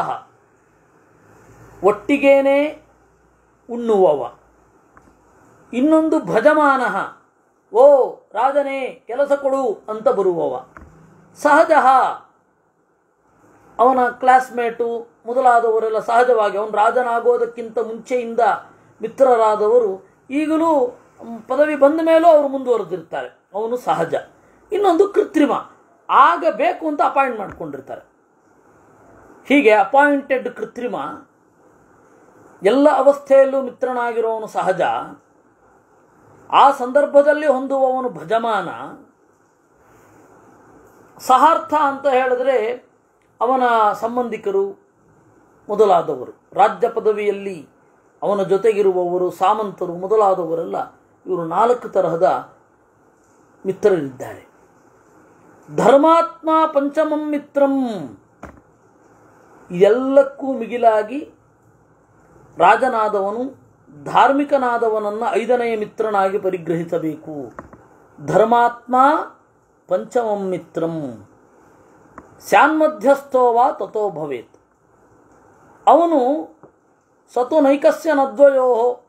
ಒಟ್ಟಿಗೇನೆ ಉಣ್ಣುವವ ಇನ್ನೊಂದು ಭಜಮಾನ ಓ ರಾಜನೇ ಕೆಲಸ ಕೊಡು ಅಂತ ಬರುವವ ಸಹಜ ಅವನ ಕ್ಲಾಸ್ಮೇಟು ಮೊದಲಾದವರೆಲ್ಲ ಸಹಜವಾಗಿ ಅವನು ರಾಜನಾಗೋದಕ್ಕಿಂತ ಮುಂಚೆಯಿಂದ ಮಿತ್ರರಾದವರು ಈಗಲೂ ಮ್, ಪದವಿ ಬಂದ ಮೇಲೂ ಅವರು ಮುಂದುವರೆದಿರ್ತಾರೆ ಅವನು ಸಹಜ ಇನ್ನೊಂದು ಕೃತ್ರಿಮ ಆಗ ಬೇಕು ಅಂತ ಅಪಾಯಿಂಟ್ ಮಾಡ್ಕೊಂಡಿರ್ತಾರೆ ಹೀಗೆ ಅಪಾಯಿಂಟೆಡ್ ಕೃತ್ರಿಮ ಎಲ್ಲ ಅವಸ್ಥೆಯಲ್ಲೂ ಮಿತ್ರನಾಗಿರುವವನು ಸಹಜ ಆ ಸಂದರ್ಭದಲ್ಲಿ ಹೊಂದುವವನು ಭಜಮಾನ ಸಹಾರ್ಥ ಅಂತ ಹೇಳಿದ್ರೆ ಅವನ ಸಂಬಂಧಿಕರು ಮೊದಲಾದವರು ರಾಜ್ಯ ಪದವಿಯಲ್ಲಿ ಅವನ ಜೊತೆಗಿರುವವರು ಸಾಮಂತರು ಮೊದಲಾದವರೆಲ್ಲ ಇವರು ನಾಲ್ಕು ತರಹದ ಮಿತ್ರರಿದ್ದಾರೆ ಧರ್ಮಾತ್ಮ ಪಂಚಮಂ ಮಿತ್ರಂ ಇದೆಲ್ಲಕ್ಕೂ ಮಿಗಿಲಾಗಿ ರಾಜನಾದವನು ಧಾರ್ಮಿಕನಾದವನನ್ನು ಐದನೆಯ ಮಿತ್ರನಾಗಿ ಪರಿಗ್ರಹಿಸಬೇಕು ಧರ್ಮಾತ್ಮ ಪಂಚಮಂ ಮಿತ್ರಂ ಸ್ಯಾನ್ಮಧ್ಯಸ್ಥೋವಾ ತಥೋ ಭವೇತ್ ಅವನು ಸತು ನೈಕಸ್ಯ ನದ್ವಯೋ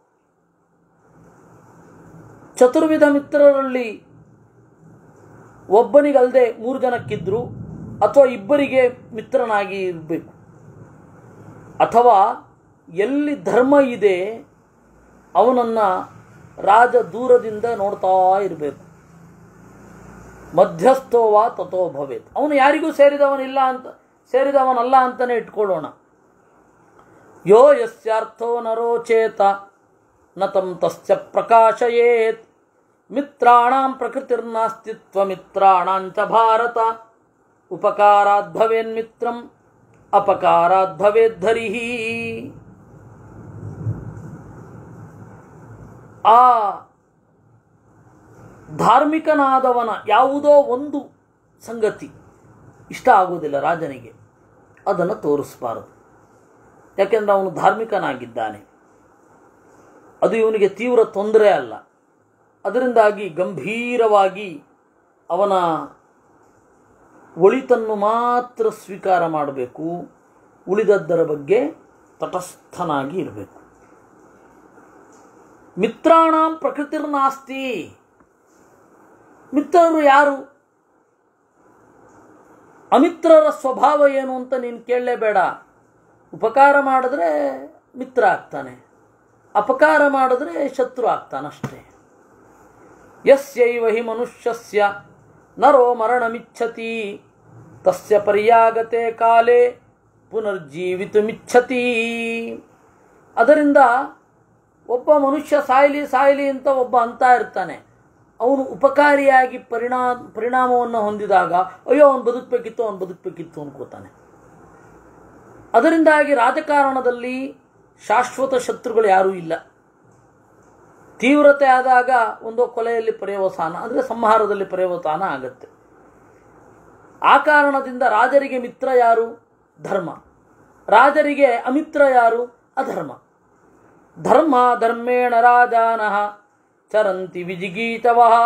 ಚತುರ್ವಿಧ ಮಿತ್ರರಲ್ಲಿ ಒಬ್ಬನಿಗಲ್ಲದೆ ಮೂರು ಜನಕ್ಕಿದ್ರು ಅಥವಾ ಇಬ್ಬರಿಗೆ ಮಿತ್ರನಾಗಿ ಇರಬೇಕು ಅಥವಾ ಎಲ್ಲಿ ಧರ್ಮ ಇದೆ ಅವನನ್ನು ರಾಜ ದೂರದಿಂದ ನೋಡ್ತಾ ಇರಬೇಕು ಮಧ್ಯಸ್ಥೋವಾ ತಥೋ ಭವೇತ್ ಅವನು ಯಾರಿಗೂ ಸೇರಿದವನಿಲ್ಲ ಅಂತ ಸೇರಿದವನಲ್ಲ ಅಂತಲೇ ಇಟ್ಕೊಳ್ಳೋಣ ಯೋ ಯಸ್ಯಾರ್ಥೋ ನರೋಚೇತ ನ ತಂ ತಸ್ಯ ಪ್ರಕಾಶಯೇತ್ ಮಿತ್ರಾಣಾಂ ಪ್ರಕೃತಿರ್ನಾಸ್ತಿತ್ವ ಮಿತ್ರಾಣಾಂಚ ಭಾರತ ಉಪಕಾರಾತ್ ಭವೇನ್ಮಿತ್ರಂ ಅಪಕಾರಾತ್ ಭವೇದ್ಧರಿಹಿ ಆ ಧಾರ್ಮಿಕನಾದವನ ಯಾವುದೋ ಒಂದು ಸಂಗತಿ ಇಷ್ಟ ಆಗುವುದಿಲ್ಲ ರಾಜನಿಗೆ ಅದನ್ನು ತೋರಿಸಬಾರದು ಯಾಕೆಂದರೆ ಅವನು ಧಾರ್ಮಿಕನಾಗಿದ್ದಾನೆ ಅದು ಇವನಿಗೆ ತೀವ್ರ ತೊಂದರೆ ಅಲ್ಲ ಅದರಿಂದಾಗಿ ಗಂಭೀರವಾಗಿ ಅವನ ಒಳಿತನ್ನು ಮಾತ್ರ ಸ್ವೀಕಾರ ಮಾಡಬೇಕು ಉಳಿದದ್ದರ ಬಗ್ಗೆ ತಟಸ್ಥನಾಗಿ ಇರಬೇಕು ಮಿತ್ರಾಣಂ ಪ್ರಕೃತಿರ್ನಾಸ್ತಿ ಮಿತ್ರರು ಯಾರು ಅಮಿತ್ರರ ಸ್ವಭಾವ ಏನು ಅಂತ ನೀನು ಕೇಳಲೇಬೇಡ ಉಪಕಾರ ಮಾಡಿದ್ರೆ ಮಿತ್ರ ಆಗ್ತಾನೆ ಅಪಕಾರ ಮಾಡಿದ್ರೆ ಶತ್ರು ಆಗ್ತಾನಷ್ಟೇ ಯಸ್ಯೈವ ಹಿ ಮನುಷ್ಯಸ್ಯ ನರೋ ಮರಣಮಿಚ್ಛತಿ ತಸ್ಯ ಪರ್ಯಾಗತೆ ಕಾಲೇ ಪುನರ್ಜೀವಿತುಮಿಚ್ಛತಿ ಅದರಿಂದ ಒಬ್ಬ ಮನುಷ್ಯ ಸಾಯಲಿ ಸಾಯಲಿ ಅಂತ ಒಬ್ಬ ಅಂತ ಇರ್ತಾನೆ ಅವನು ಉಪಕಾರಿಯಾಗಿ ಪರಿಣಾ ಪರಿಣಾಮವನ್ನು ಹೊಂದಿದಾಗ ಅಯ್ಯೋ ಅವನು ಬದುಕಬೇಕಿತ್ತು ಅವನು ಬದುಕಬೇಕಿತ್ತು ಅನ್ಕೋತಾನೆ ಅದರಿಂದಾಗಿ ರಾಜಕಾರಣದಲ್ಲಿ ಶಾಶ್ವತ ಶತ್ರುಗಳು ಯಾರೂ ಇಲ್ಲ ತೀವ್ರತೆ ಆದಾಗ ಒಂದು ಕೊಲೆಯಲ್ಲಿ ಪರ್ಯವಸಾನ ಅಂದರೆ ಸಂಹಾರದಲ್ಲಿ ಪರ್ಯವಸಾನ ಆಗತ್ತೆ ಆ ಕಾರಣದಿಂದ ರಾಜರಿಗೆ ಮಿತ್ರ ಯಾರು ಧರ್ಮ ರಾಜರಿಗೆ ಅಮಿತ್ರ ಯಾರು ಅಧರ್ಮ ಧರ್ಮ ಧರ್ಮೇಣ ರಾಜಾನಃ ಚರಂತಿ ವಿಜಿಗೀತವಃ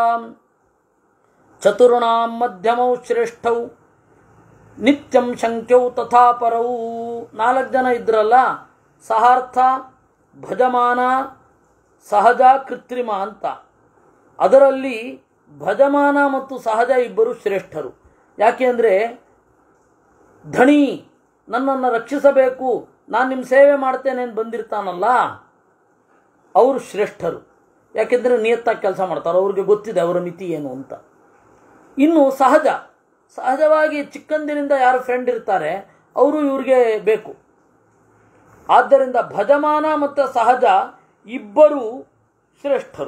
ಚತುರ್ಣಾಂ ಮಧ್ಯಮೌ ಶ್ರೇಷ್ಠೌ ನಿತ್ಯಂ ಶಂಕ್ಯೌ ತಥಾ ಪರೌ ನಾಲ್ಕು ಜನ ಇದ್ರಲ್ಲ ಸಹಾರ್ಥ ಭಜಮಾನ ಸಹಜ ಕೃತ್ರಿಮ ಅಂತ ಅದರಲ್ಲಿ ಭಜಮಾನ ಮತ್ತು ಸಹಜ ಇಬ್ಬರು ಶ್ರೇಷ್ಠರು ಯಾಕೆ ಅಂದರೆ ಧಣಿ ನನ್ನನ್ನು ರಕ್ಷಿಸಬೇಕು ನಾನು ನಿಮ್ಮ ಸೇವೆ ಮಾಡ್ತೇನೆ ಅಂತ ಬಂದಿರ್ತಾನಲ್ಲ ಅವರು ಶ್ರೇಷ್ಠರು ಯಾಕೆಂದರೆ ನಿಯತ್ತಾಗಿ ಕೆಲಸ ಮಾಡ್ತಾರೆ ಅವ್ರಿಗೆ ಗೊತ್ತಿದೆ ಅವರ ಮಿತಿ ಏನು ಅಂತ ಇನ್ನು ಸಹಜ ಸಹಜವಾಗಿ ಚಿಕ್ಕಂದಿನಿಂದ ಯಾರು ಫ್ರೆಂಡ್ ಇರ್ತಾರೆ ಅವರು ಇವ್ರಿಗೆ ಬೇಕು ಆದ್ದರಿಂದ ಭಜಮಾನ ಮತ್ತು ಸಹಜ ಇಬ್ಬರು ಶ್ರೇಷ್ಠರು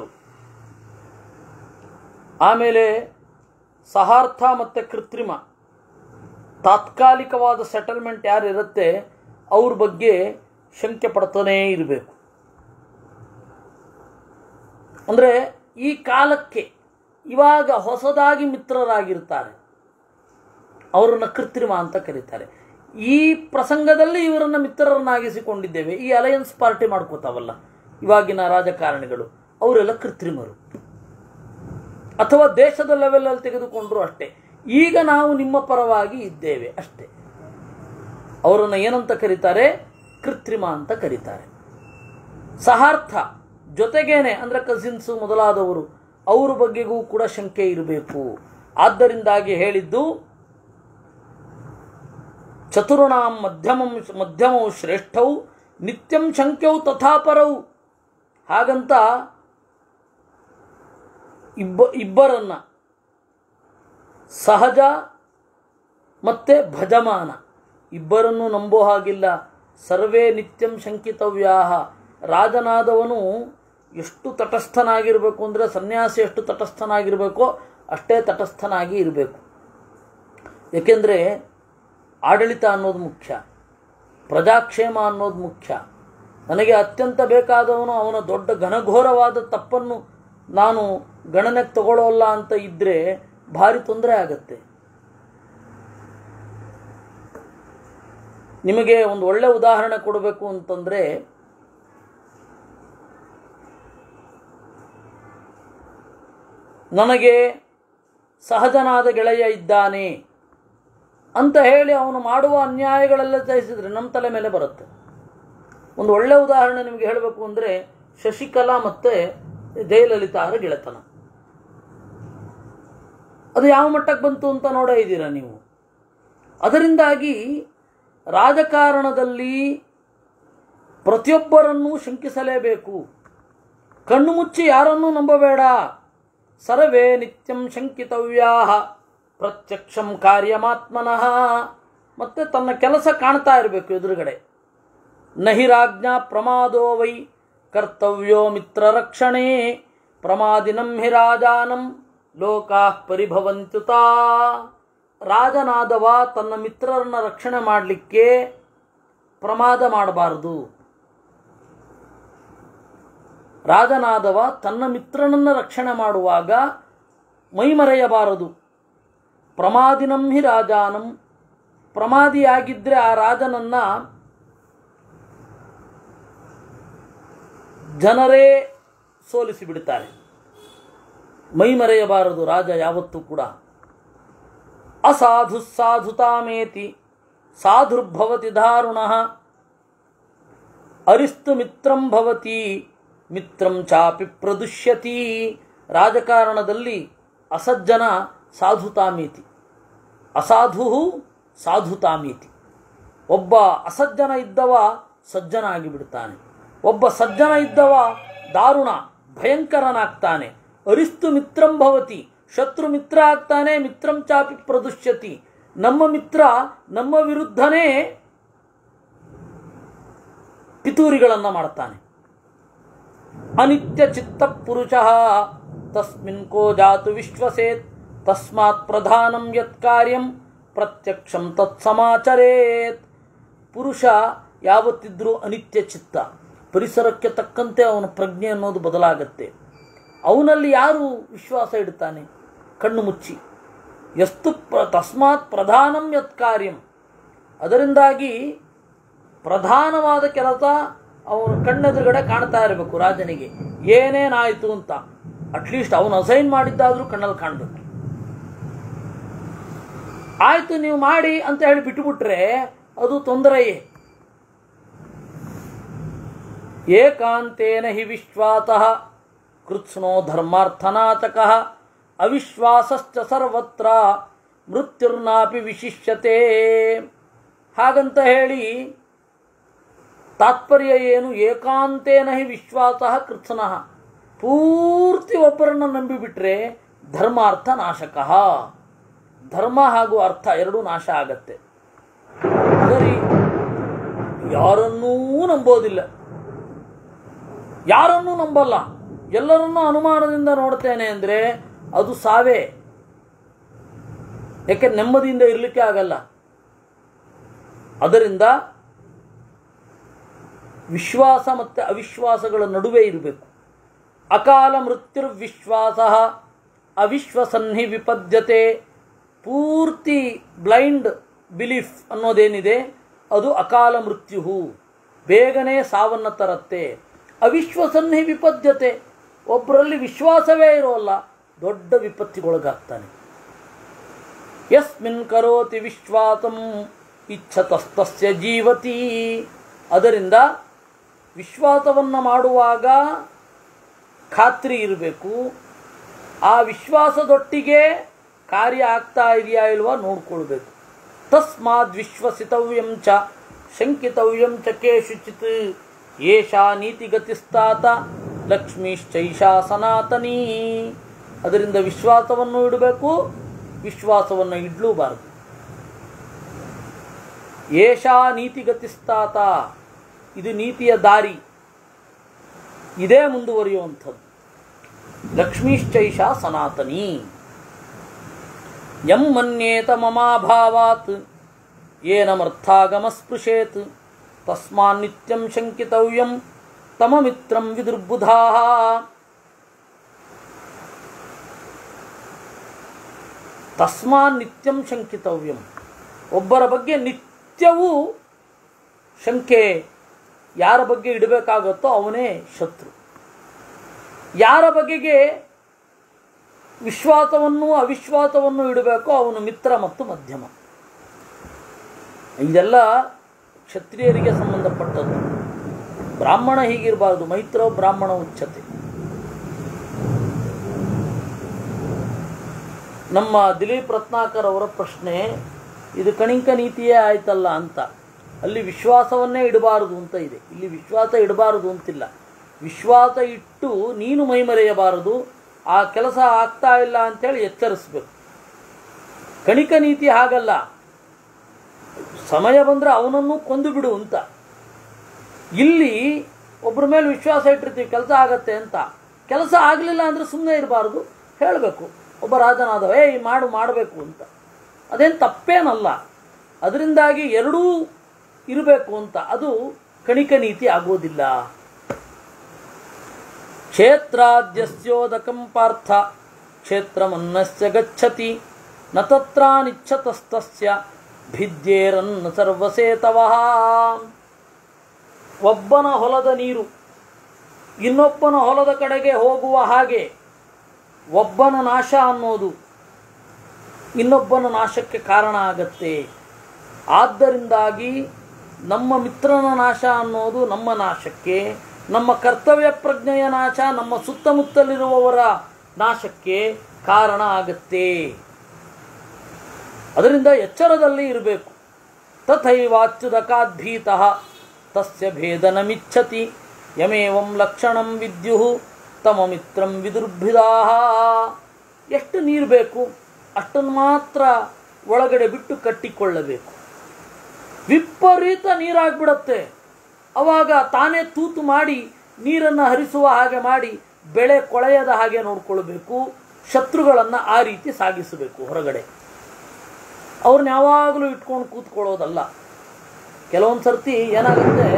ಆಮೇಲೆ ಸಹಾರ್ಥ ಮತ್ತು ಕೃತ್ರಿಮ ತಾತ್ಕಾಲಿಕವಾದ ಸೆಟಲ್ಮೆಂಟ್ ಯಾರು ಇರುತ್ತೆ ಅವ್ರ ಬಗ್ಗೆ ಶಂಕೆ ಪಡ್ತಾನೇ ಇರಬೇಕು ಅಂದರೆ ಈ ಕಾಲಕ್ಕೆ ಇವಾಗ ಹೊಸದಾಗಿ ಮಿತ್ರರಾಗಿರ್ತಾರೆ ಅವರನ್ನು ಕೃತ್ರಿಮ ಅಂತ ಕರೀತಾರೆ ಈ ಪ್ರಸಂಗದಲ್ಲಿ ಇವರನ್ನು ಮಿತ್ರರನ್ನಾಗಿಸಿಕೊಂಡಿದ್ದೇವೆ ಈ ಅಲಯನ್ಸ್ ಪಾರ್ಟಿ ಮಾಡ್ಕೋತಾವಲ್ಲ ಇವಾಗಿನ ರಾಜಕಾರಣಿಗಳು ಅವರೆಲ್ಲ ಕೃತ್ರಿಮರು ಅಥವಾ ದೇಶದ ಲೆವೆಲಲ್ಲಿ ತೆಗೆದುಕೊಂಡ್ರು ಅಷ್ಟೇ ಈಗ ನಾವು ನಿಮ್ಮ ಪರವಾಗಿ ಇದ್ದೇವೆ ಅಷ್ಟೇ ಅವರನ್ನು ಏನಂತ ಕರೀತಾರೆ ಕೃತ್ರಿಮ ಅಂತ ಕರೀತಾರೆ ಸಹಾರ್ಥ ಜೊತೆಗೇನೆ ಅಂದರೆ ಕಸಿನ್ಸು ಮೊದಲಾದವರು ಅವ್ರ ಬಗ್ಗೆಗೂ ಕೂಡ ಶಂಕೆ ಇರಬೇಕು ಆದ್ದರಿಂದಾಗಿ ಹೇಳಿದ್ದು ಚತುರ್ಣಾಂ ಮಧ್ಯಮಂ ಮಧ್ಯಮೌ ಶ್ರೇಷ್ಠೌ ನಿತ್ಯಂ ಶಂಕ್ಯೌ ತಥಾಪರೌ ಹಾಗಂತ ಇಬ್ಬ ಇಬ್ಬರನ್ನ ಸಹಜ ಮತ್ತೆ ಭಜಮಾನ ಇಬ್ಬರನ್ನು ನಂಬೋ ಹಾಗಿಲ್ಲ ಸರ್ವೇ ನಿತ್ಯಂ ಶಂಕಿತವ್ಯಾಹ ರಾಜನಾದವನು ಎಷ್ಟು ತಟಸ್ಥನಾಗಿರಬೇಕು ಅಂದರೆ ಸನ್ಯಾಸಿ ಎಷ್ಟು ತಟಸ್ಥನಾಗಿರಬೇಕೋ ಅಷ್ಟೇ ತಟಸ್ಥನಾಗಿ ಇರಬೇಕು ಏಕೆಂದರೆ ಆಡಳಿತ ಅನ್ನೋದು ಮುಖ್ಯ ಪ್ರಜಾಕ್ಷೇಮ ಅನ್ನೋದು ಮುಖ್ಯ ನನಗೆ ಅತ್ಯಂತ ಬೇಕಾದವನು ಅವನ ದೊಡ್ಡ ಘನಘೋರವಾದ ತಪ್ಪನ್ನು ನಾನು ಗಣನೆಗೆ ತಗೊಳ್ಳೋಲ್ಲ ಅಂತ ಇದ್ದರೆ ಭಾರಿ ತೊಂದರೆ ಆಗತ್ತೆ ನಿಮಗೆ ಒಂದು ಒಳ್ಳೆ ಉದಾಹರಣೆ ಕೊಡಬೇಕು ಅಂತಂದರೆ ನನಗೆ ಸಹಜನಾದ ಗೆಳೆಯ ಇದ್ದಾನೆ ಅಂತ ಹೇಳಿ ಅವನು ಮಾಡುವ ಅನ್ಯಾಯಗಳೆಲ್ಲ ಸಹಿಸಿದ್ರೆ ನಮ್ಮ ತಲೆ ಮೇಲೆ ಬರುತ್ತೆ ಒಂದು ಒಳ್ಳೆ ಉದಾಹರಣೆ ನಿಮಗೆ ಹೇಳಬೇಕು ಅಂದರೆ ಶಶಿಕಲಾ ಮತ್ತು ಜಯಲಲಿತಾರ ಗೆಳೆತನ ಅದು ಯಾವ ಮಟ್ಟಕ್ಕೆ ಬಂತು ಅಂತ ನೋಡೇ ಇದ್ದೀರಾ ನೀವು ಅದರಿಂದಾಗಿ ರಾಜಕಾರಣದಲ್ಲಿ ಪ್ರತಿಯೊಬ್ಬರನ್ನೂ ಶಂಕಿಸಲೇಬೇಕು ಕಣ್ಣು ಮುಚ್ಚಿ ಯಾರನ್ನೂ ನಂಬಬೇಡ ಸರ್ವೇ ನಿತ್ಯಂ ಶಂಕಿತವ್ಯಾ ಪ್ರತ್ಯಕ್ಷಂ ಕಾರ್ಯಮಾತ್ಮನಃ ಮತ್ತೆ ತನ್ನ ಕೆಲಸ ಕಾಣ್ತಾ ಇರಬೇಕು ಎದುರುಗಡೆ ನಹಿರಾಜ್ಞಾ ಪ್ರಮಾದೋ ವೈ ಕರ್ತವ್ಯೋ ಮಿತ್ರ ರಕ್ಷಣೆ ಪ್ರಮಾದಿನಂ ಹಿ ರಾಜಾನಂ ಲೋಕಾ ಪರಿಭವಂತ್ಯುತಾ ರಾಜನಾದವ ತನ್ನ ಮಿತ್ರರನ್ನ ರಕ್ಷಣೆ ಮಾಡಲಿಕ್ಕೆ ಪ್ರಮಾದ ಮಾಡಬಾರದು ರಾಜನಾದವ ತನ್ನ ಮಿತ್ರನನ್ನು ರಕ್ಷಣೆ ಮಾಡುವಾಗ ಮೈಮರೆಯಬಾರದು ಪ್ರಮಾದಿನಂ ಹಿ ರಾಜಾನಂ ಪ್ರಮಾದಿಯಾಗಿದ್ದರೆ ಆ ರಾಜನನ್ನ ಜನರೇ ಸೋಲಿಸಿ ಬಿಡ್ತಾರೆ ಮೈ ಮರೆಯಬಾರದು ರಾಜ ಯಾವತ್ತೂ ಕೂಡ ಅಸಾಧು ಸಾಧುತಾಮೇತಿ ಸಾಧುರ್ಭವತಿ ದಾರುಣ ಅರಿಸ್ತು ಮಿತ್ರಂ ಭವತಿ ಮಿತ್ರಂ ಚಾಪಿ ಪ್ರದುಷ್ಯತಿ ರಾಜಕಾರಣದಲ್ಲಿ ಅಸಜ್ಜನ ಸಾಧುತಾಮೇತಿ ಅಸಾಧು ಸಾಧುತಾಮೇತಿ ಒಬ್ಬ ಅಸಜ್ಜನ ಇದ್ದವ ಸಜ್ಜನ ಆಗಿಬಿಡ್ತಾನೆ ಒಬ್ಬ ಸಜ್ಜನ ಇದ್ದವ ದಾರುಣ ಭಯಂಕರನಾಗ್ತಾನೆ ಅರಿಸ್ತು ಮಿತ್ರಂ ಭವತಿ ಶತ್ರು ಮಿತ್ರ ಆಗ್ತಾನೆ ಮಿತ್ರಂ ಚಾಪಿ ಪ್ರದುಷ್ಯತಿ ನಮ್ಮ ಮಿತ್ರ ನಮ್ಮ ವಿರುದ್ಧನೇ ಪಿತೂರಿಗಳನ್ನು ಮಾಡ್ತಾನೆ ಅನಿತ್ಯ ಚಿತ್ತ ಪುರುಷ ತಸ್ಮಿನ್ ಕೋ ಜಾತು ವಿಶ್ವಸೇತ್ ತಸ್ಮಾತ್ ಪ್ರಧಾನಂ ಯತ್ ಕಾರ್ಯಂ ಪ್ರತ್ಯಕ್ಷಂ ತತ್ ಸಮಾಚರೇತ್ ಪುರುಷ ಯಾವತ್ತಿದ್ರೂ ಅನಿತ್ಯ ಚಿತ್ತ ಪರಿಸರಕ್ಕೆ ತಕ್ಕಂತೆ ಅವನ ಪ್ರಜ್ಞೆ ಅನ್ನೋದು ಬದಲಾಗತ್ತೆ ಅವನಲ್ಲಿ ಯಾರು ವಿಶ್ವಾಸ ಇಡ್ತಾನೆ ಕಣ್ಣು ಮುಚ್ಚಿ ಎಷ್ಟು ಪ್ರ ತಸ್ಮಾತ್ ಪ್ರಧಾನಂ ಯತ್ ಕಾರ್ಯಂ ಅದರಿಂದಾಗಿ ಪ್ರಧಾನವಾದ ಕೆಲಸ ಅವನ ಕಣ್ಣೆದುರುಗಡೆ ಕಾಣ್ತಾ ಇರಬೇಕು ರಾಜನಿಗೆ ಏನೇನಾಯಿತು ಅಂತ ಅಟ್ಲೀಸ್ಟ್ ಅವನು ಅಸೈನ್ ಮಾಡಿದ್ದಾದ್ರೂ ಕಣ್ಣಲ್ಲಿ ಕಾಣಬೇಕು ಆಯ್ತು ನೀವು ಮಾಡಿ ಅಂತ ಹೇಳಿ ಬಿಟ್ಟುಬಿಟ್ರೆ ಅದು ತೊಂದರೆಯೇ ಏಕಾಂತೇನ ಹಿ ವಿಶ್ವಾತಃ ಕೃತ್ಸ್ನೋ ಧರ್ಮಾರ್ಥನಾಚಕಃ ಅವಿಶ್ವಾಸಶ್ಚ ಸರ್ವತ್ರ ಮೃತ್ಯುರ್ನಾಪಿ ವಿಶಿಷ್ಯತೆ ಹಾಗಂತ ಹೇಳಿ ತಾತ್ಪರ್ಯ ಏನು ಏಕಾಂತೇನ ಹಿ ವಿಶ್ವಾಸ ಕೃತ್ಸನಃ ಪೂರ್ತಿ ಒಬ್ಬರನ್ನು ನಂಬಿಬಿಟ್ರೆ ಧರ್ಮಾರ್ಥ ನಾಶಕಃ ಧರ್ಮ ಹಾಗೂ ಅರ್ಥ ಎರಡೂ ನಾಶ ಆಗತ್ತೆ ಸರಿ ಯಾರನ್ನೂ ನಂಬೋದಿಲ್ಲ ಯಾರನ್ನೂ ನಂಬಲ್ಲ ಎಲ್ಲರನ್ನೂ ಅನುಮಾನದಿಂದ ನೋಡ್ತೇನೆ ಅಂದರೆ ಅದು ಸಾವೇ ಯಾಕೆ ನೆಮ್ಮದಿಯಿಂದ ಇರಲಿಕ್ಕೆ ಆಗಲ್ಲ ಅದರಿಂದ ವಿಶ್ವಾಸ ಮತ್ತು ಅವಿಶ್ವಾಸಗಳ ನಡುವೆ ಇರಬೇಕು ಅಕಾಲ ಮೃತ್ಯುರ್ವಿಶ್ವಾಸ ಅವಿಶ್ವಸನ್ಹಿ ವಿಪದ್ಯತೆ ಪೂರ್ತಿ ಬ್ಲೈಂಡ್ ಬಿಲೀಫ್ ಅನ್ನೋದೇನಿದೆ ಅದು ಅಕಾಲ ಮೃತ್ಯು ಬೇಗನೆ ಸಾವನ್ನು ತರತ್ತೆ ಅವಿಶ್ವಸನ್ಹಿ ವಿಪದ್ಯತೆ ಒಬ್ಬರಲ್ಲಿ ವಿಶ್ವಾಸವೇ ಇರೋಲ್ಲ ದೊಡ್ಡ ವಿಪತ್ತಿಗೊಳಗಾಗ್ತಾನೆ ಯಸ್ಮಿನ್ ಕರೋತಿ ವಿಶ್ವಾಸಂ ಇಚ್ಛತಸ್ತಸ್ಯ ಜೀವತಿ ಅದರಿಂದ ವಿಶ್ವಾಸವನ್ನು ಮಾಡುವಾಗ ಖಾತ್ರಿ ಇರಬೇಕು ಆ ವಿಶ್ವಾಸದೊಟ್ಟಿಗೆ ಕಾರ್ಯ ಆಗ್ತಾ ಇದೆಯಾ ಇಲ್ವಾ ನೋಡ್ಕೊಳ್ಬೇಕು ತಸ್ಮಾದ್ ವಿಶ್ವಸಿತವ್ಯಂ ಚ ಶಂಕಿತವ್ಯಂ ಚ ಕೇಶುಚಿತ್ ಏಷಾ ನೀತಿಗತಿಸ್ತಾತ ಲಕ್ಷ್ಮೀಶ್ಚೈಷಾ ಸನಾತನೀ ಅದರಿಂದ ವಿಶ್ವಾಸವನ್ನು ಇಡಬೇಕು ವಿಶ್ವಾಸವನ್ನು ಇಡ್ಲೂಬಾರದು ಏಷಾ ನೀತಿಗತಿಸ್ತಾತ ಇದು ನೀತಿಯ ದಾರಿ ಇದೇ ಮುಂದುವರಿಯುವಂಥದ್ದು ಲಕ್ಷ್ಮೀಶ್ಚೈಷ ಸನಾತನಿ ಯಂ ಮನ್ಯೇತ ಮಮಾಭಾವಾತ್ ಏನಮರ್ಥಾಗಮ ಸ್ಪೃಶೇತ್ ತಸ್ಮಾನ್ ನಿತ್ಯಂ ಶಂಕಿತವ್ಯಂ ತಮಮಿತ್ರಂ ವಿದುರ್ಬುಧಾ ತಸ್ಮಾನ್ ನಿತ್ಯಂ ಶಂಕಿತವ್ಯಂ ಒಬ್ಬರ ಬಗ್ಗೆ ನಿತ್ಯವೂ ಶಂಕೆ ಯಾರ ಬಗ್ಗೆ ಇಡಬೇಕಾಗುತ್ತೋ ಅವನೇ ಶತ್ರು ಯಾರ ಬಗೆಗೆ ವಿಶ್ವಾಸವನ್ನು ಅವಿಶ್ವಾಸವನ್ನು ಇಡಬೇಕೋ ಅವನು ಮಿತ್ರ ಮತ್ತು ಮಧ್ಯಮ ಇದೆಲ್ಲ ಕ್ಷತ್ರಿಯರಿಗೆ ಸಂಬಂಧಪಟ್ಟದ್ದು ಬ್ರಾಹ್ಮಣ ಹೀಗಿರಬಾರ್ದು ಮೈತ್ರ ಬ್ರಾಹ್ಮಣ ಉಚ್ಚತೆ ನಮ್ಮ ದಿಲೀಪ್ ರತ್ನಾಕರ್ ಅವರ ಪ್ರಶ್ನೆ ಇದು ಕಣಿಂಕ ನೀತಿಯೇ ಆಯ್ತಲ್ಲ ಅಂತ ಅಲ್ಲಿ ವಿಶ್ವಾಸವನ್ನೇ ಇಡಬಾರದು ಅಂತ ಇದೆ ಇಲ್ಲಿ ವಿಶ್ವಾಸ ಇಡಬಾರದು ಅಂತಿಲ್ಲ ವಿಶ್ವಾಸ ಇಟ್ಟು ನೀನು ಮೈಮರೆಯಬಾರದು ಆ ಕೆಲಸ ಆಗ್ತಾ ಇಲ್ಲ ಅಂತೇಳಿ ಎಚ್ಚರಿಸ್ಬೇಕು ಕಣಿಕ ನೀತಿ ಹಾಗಲ್ಲ ಸಮಯ ಬಂದರೆ ಅವನನ್ನು ಕೊಂದು ಬಿಡು ಅಂತ ಇಲ್ಲಿ ಒಬ್ಬರ ಮೇಲೆ ವಿಶ್ವಾಸ ಇಟ್ಟಿರ್ತೀವಿ ಕೆಲಸ ಆಗತ್ತೆ ಅಂತ ಕೆಲಸ ಆಗಲಿಲ್ಲ ಅಂದರೆ ಸುಮ್ಮನೆ ಇರಬಾರ್ದು ಹೇಳಬೇಕು ಒಬ್ಬ ರಾಜನಾದವ ಏಯ್ ಮಾಡು ಮಾಡಬೇಕು ಅಂತ ಅದೇನು ತಪ್ಪೇನಲ್ಲ ಅದರಿಂದಾಗಿ ಎರಡೂ ಇರಬೇಕು ಅಂತ ಅದು ಕಣಿಕ ನೀತಿ ಆಗೋದಿಲ್ಲ ಕ್ಷೇತ್ರಾದ್ಯಸ್ಯೋದಕಂ ಪಾರ್ಥ ಕ್ಷೇತ್ರಮನ್ನಸ್ಯ ಗಚ್ಚತಿ ನ ತತ್ರಾನಿಚ್ಛತಸ್ತಸ್ಯ ಭಿದ್ಯೇರನ್ ಸರ್ವಸೇತವಃ ಒಬ್ಬನ ಹೊಲದ ನೀರು ಇನ್ನೊಬ್ಬನ ಹೊಲದ ಕಡೆಗೆ ಹೋಗುವ ಹಾಗೆ ಒಬ್ಬನ ನಾಶ ಅನ್ನೋದು ಇನ್ನೊಬ್ಬನ ನಾಶಕ್ಕೆ ಕಾರಣ ಆಗತ್ತೆ ಆದ್ದರಿಂದಾಗಿ ನಮ್ಮ ಮಿತ್ರನ ನಾಶ ಅನ್ನೋದು ನಮ್ಮ ನಾಶಕ್ಕೆ ನಮ್ಮ ಕರ್ತವ್ಯ ಪ್ರಜ್ಞೆಯ ನಾಶ ನಮ್ಮ ಸುತ್ತಮುತ್ತಲಿರುವವರ ನಾಶಕ್ಕೆ ಕಾರಣ ಆಗತ್ತೆ ಅದರಿಂದ ಎಚ್ಚರದಲ್ಲಿ ಇರಬೇಕು ತಥೈವಾಚ್ಯುದಕಾದ್ಭೀತ ತಸ್ಯ ಭೇದನಮಿಚ್ಛತಿ ಯಮೇವಂ ಲಕ್ಷಣಂ ವಿದ್ಯು ತಮ ಮಿತ್ರಂ ವಿದುರ್ಭಿದಾ ಎಷ್ಟು ನೀರು ಬೇಕು ಅಷ್ಟನ್ನು ಮಾತ್ರ ಒಳಗಡೆ ಬಿಟ್ಟು ಕಟ್ಟಿಕೊಳ್ಳಬೇಕು ವಿಪರೀತ ನೀರಾಗ್ಬಿಡತ್ತೆ ಅವಾಗ ತಾನೇ ತೂತು ಮಾಡಿ ನೀರನ್ನು ಹರಿಸುವ ಹಾಗೆ ಮಾಡಿ ಬೆಳೆ ಕೊಳೆಯದ ಹಾಗೆ ನೋಡ್ಕೊಳ್ಬೇಕು ಶತ್ರುಗಳನ್ನು ಆ ರೀತಿ ಸಾಗಿಸಬೇಕು ಹೊರಗಡೆ ಅವ್ರನ್ನ ಯಾವಾಗಲೂ ಇಟ್ಕೊಂಡು ಕೂತ್ಕೊಳ್ಳೋದಲ್ಲ ಕೆಲವೊಂದು ಸರ್ತಿ ಏನಾಗುತ್ತೆ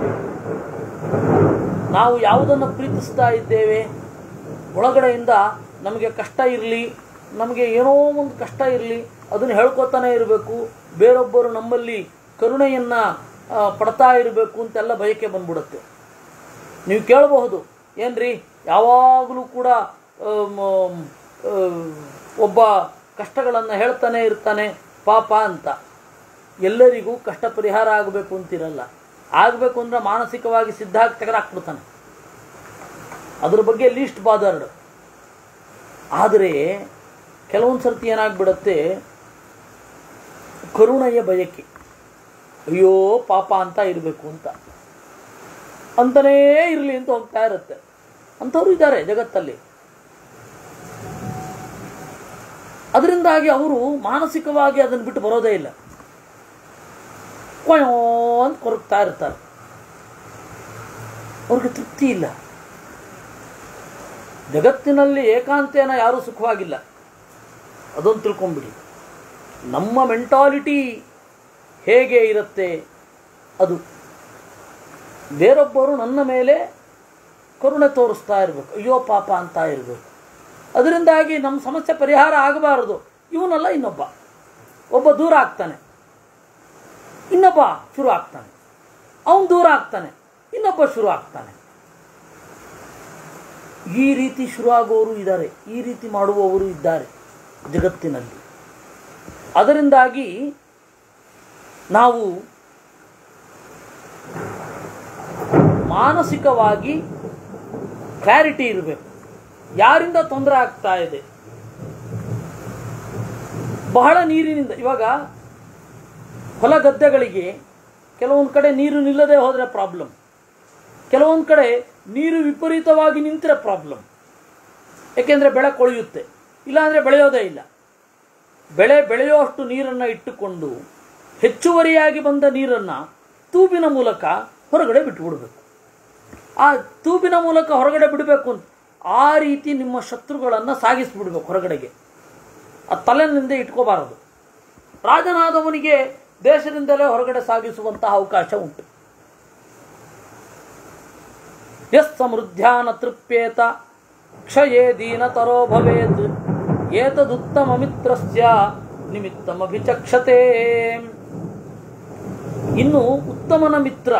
ನಾವು ಯಾವುದನ್ನು ಪ್ರೀತಿಸ್ತಾ ಇದ್ದೇವೆ ಒಳಗಡೆಯಿಂದ ನಮಗೆ ಕಷ್ಟ ಇರಲಿ ನಮಗೆ ಏನೋ ಒಂದು ಕಷ್ಟ ಇರಲಿ ಅದನ್ನು ಹೇಳ್ಕೊತಾನೆ ಇರಬೇಕು ಬೇರೊಬ್ಬರು ನಮ್ಮಲ್ಲಿ ಕರುಣೆಯನ್ನು ಆ, ಪಡ್ತಾ ಇರಬೇಕು ಅಂತೆಲ್ಲ ಬಯಕೆ ಬಂದ್ಬಿಡುತ್ತೆ ನೀವು ಕೇಳಬಹುದು ಏನ್ರಿ ಯಾವಾಗಲೂ ಕೂಡ ಆಮ್, ಆ, ಒಬ್ಬ ಕಷ್ಟಗಳನ್ನು ಹೇಳ್ತಾನೆ ಇರ್ತಾನೆ ಪಾಪ ಅಂತ ಎಲ್ಲರಿಗೂ ಕಷ್ಟ ಪರಿಹಾರ ಆಗಬೇಕು ಅಂತಿರಲ್ಲ ಆಗಬೇಕು ಅಂದ್ರೆ ಮಾನಸಿಕವಾಗಿ ಸಿದ್ಧಾಗಿ ತೆಗೆದಾಕ್ಬಿಡ್ತಾನೆ ಅದ್ರ ಬಗ್ಗೆ ಲೀಸ್ಟ್ ಬಾದರ್ಡ್ ಆದರೆ ಕೆಲವೊಂದು ಸರ್ತಿ ಏನಾಗ್ಬಿಡತ್ತೆ ಕರುಣೆಯ ಬಯಕೆ ಅಯ್ಯೋ ಪಾಪ ಅಂತ ಇರಬೇಕು ಅಂತ ಅಂತನೇ ಇರಲಿ ಅಂತ ಹೋಗ್ತಾ ಇರುತ್ತೆ ಅಂಥವ್ರು ಇದ್ದಾರೆ ಜಗತ್ತಲ್ಲಿ ಅದರಿಂದಾಗಿ ಅವರು ಮಾನಸಿಕವಾಗಿ ಅದನ್ನು ಬಿಟ್ಟು ಬರೋದೇ ಇಲ್ಲ ಕೊಯೋ ಅಂತ ಕೊರಗ್ತಾ ಇರ್ತಾರೆ ಅವ್ರಿಗೆ ತೃಪ್ತಿ ಇಲ್ಲ ಜಗತ್ತಿನಲ್ಲಿ ಏಕಾಂತೇನ ಯಾರೂ ಸುಖವಾಗಿಲ್ಲ ಅದೊಂದು ತಿಳ್ಕೊಂಬಿಡಿ ನಮ್ಮ ಮೆಂಟಾಲಿಟಿ ಹೇಗೆ ಇರುತ್ತೆ ಅದು ಬೇರೊಬ್ಬರು ನನ್ನ ಮೇಲೆ ಕರುಣೆ ತೋರಿಸ್ತಾ ಇರಬೇಕು ಅಯ್ಯೋ ಪಾಪ ಅಂತ ಇರಬೇಕು ಅದರಿಂದಾಗಿ ನಮ್ಮ ಸಮಸ್ಯೆ ಪರಿಹಾರ ಆಗಬಾರದು ಇವನಲ್ಲ ಇನ್ನೊಬ್ಬ ಒಬ್ಬ ದೂರ ಆಗ್ತಾನೆ ಇನ್ನೊಬ್ಬ ಶುರು ಆಗ್ತಾನೆ ಅವನು ದೂರ ಆಗ್ತಾನೆ ಇನ್ನೊಬ್ಬ ಶುರು ಆಗ್ತಾನೆ ಈ ರೀತಿ ಶುರು ಆಗುವವರು ಇದ್ದಾರೆ ಈ ರೀತಿ ಮಾಡುವವರು ಇದ್ದಾರೆ ಜಗತ್ತಿನಲ್ಲಿ ಅದರಿಂದಾಗಿ ನಾವು ಮಾನಸಿಕವಾಗಿ ಕ್ಲಾರಿಟಿ ಇರಬೇಕು ಯಾರಿಂದ ತೊಂದರೆ ಆಗ್ತಾ ಇದೆ ಬಹಳ ನೀರಿನಿಂದ ಇವಾಗ ಹೊಲ ಗದ್ದೆಗಳಿಗೆ ಕೆಲವೊಂದು ಕಡೆ ನೀರು ನಿಲ್ಲದೆ ಹೋದರೆ ಪ್ರಾಬ್ಲಮ್ ಕೆಲವೊಂದು ಕಡೆ ನೀರು ವಿಪರೀತವಾಗಿ ನಿಂತರೆ ಪ್ರಾಬ್ಲಮ್ ಏಕೆಂದರೆ ಬೆಳೆ ಕೊಳೆಯುತ್ತೆ ಇಲ್ಲಾಂದರೆ ಬೆಳೆಯೋದೇ ಇಲ್ಲ ಬೆಳೆ ಬೆಳೆಯುವಷ್ಟು ನೀರನ್ನು ಇಟ್ಟುಕೊಂಡು ಹೆಚ್ಚುವರಿಯಾಗಿ ಬಂದ ನೀರನ್ನು ತೂಬಿನ ಮೂಲಕ ಹೊರಗಡೆ ಬಿಟ್ಟುಬಿಡಬೇಕು ಆ ತೂಬಿನ ಮೂಲಕ ಹೊರಗಡೆ ಬಿಡಬೇಕು ಅಂತ ಆ ರೀತಿ ನಿಮ್ಮ ಶತ್ರುಗಳನ್ನು ಸಾಗಿಸ್ಬಿಡ್ಬೇಕು ಹೊರಗಡೆಗೆ ಆ ತಲೆನಿಂದ ಇಟ್ಕೋಬಾರದು ರಾಜನಾದವನಿಗೆ ದೇಶದಿಂದಲೇ ಹೊರಗಡೆ ಸಾಗಿಸುವಂತಹ ಅವಕಾಶ ಉಂಟು ಯಸ್ ಸಮೃದ್ಧ್ಯಾನ ತೃಪ್ಯೇತ ಕ್ಷಯೇ ದೀನತರೋ ಭವೇತ್ ಏತದುತ್ತಮ ಮಿತ್ರಸ್ಯ ನಿಮಿತ್ತಮಭಿಚಕ್ಷತೆ ಇನ್ನು ಉತ್ತಮನ ಮಿತ್ರ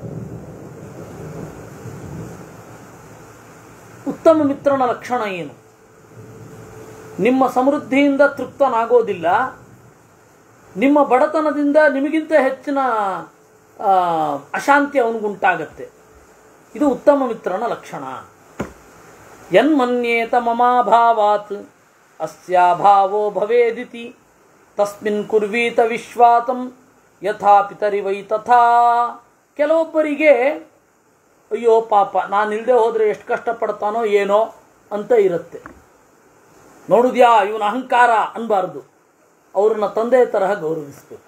ಉತ್ತಮ ಮಿತ್ರನ ಲಕ್ಷಣ ಏನು ನಿಮ್ಮ ಸಮೃದ್ಧಿಯಿಂದ ತೃಪ್ತನಾಗೋದಿಲ್ಲ ನಿಮ್ಮ ಬಡತನದಿಂದ ನಿಮಗಿಂತ ಹೆಚ್ಚಿನ ಆ, ಅಶಾಂತಿ ಅವನಿಗುಂಟಾಗತ್ತೆ ಇದು ಉತ್ತಮ ಮಿತ್ರನ ಲಕ್ಷಣ ಯನ್ಮನ್ಯೇತ ಮಮಾಭಾವಾತ್ ಅಸ್ಯಾಭಾವೋ ಭವೇದಿತಿ ತಸ್ಮಿನ್ ಕುರ್ವೀತ ವಿಶ್ವಾತಂ ಯಥಾ ಪಿತರಿ ವೈ ತಥಾ ಕೆಲವೊಬ್ಬರಿಗೆ ಅಯ್ಯೋ ಪಾಪ ನಾನು ಇಲ್ಲದೆ ಹೋದರೆ ಎಷ್ಟು ಕಷ್ಟಪಡ್ತಾನೋ ಏನೋ ಅಂತ ಇರುತ್ತೆ ನೋಡುದ್ಯಾ ಇವನ ಅಹಂಕಾರ ಅನ್ಬಾರ್ದು ಅವ್ರನ್ನ ತಂದೆ ತರಹ ಗೌರವಿಸಬೇಕು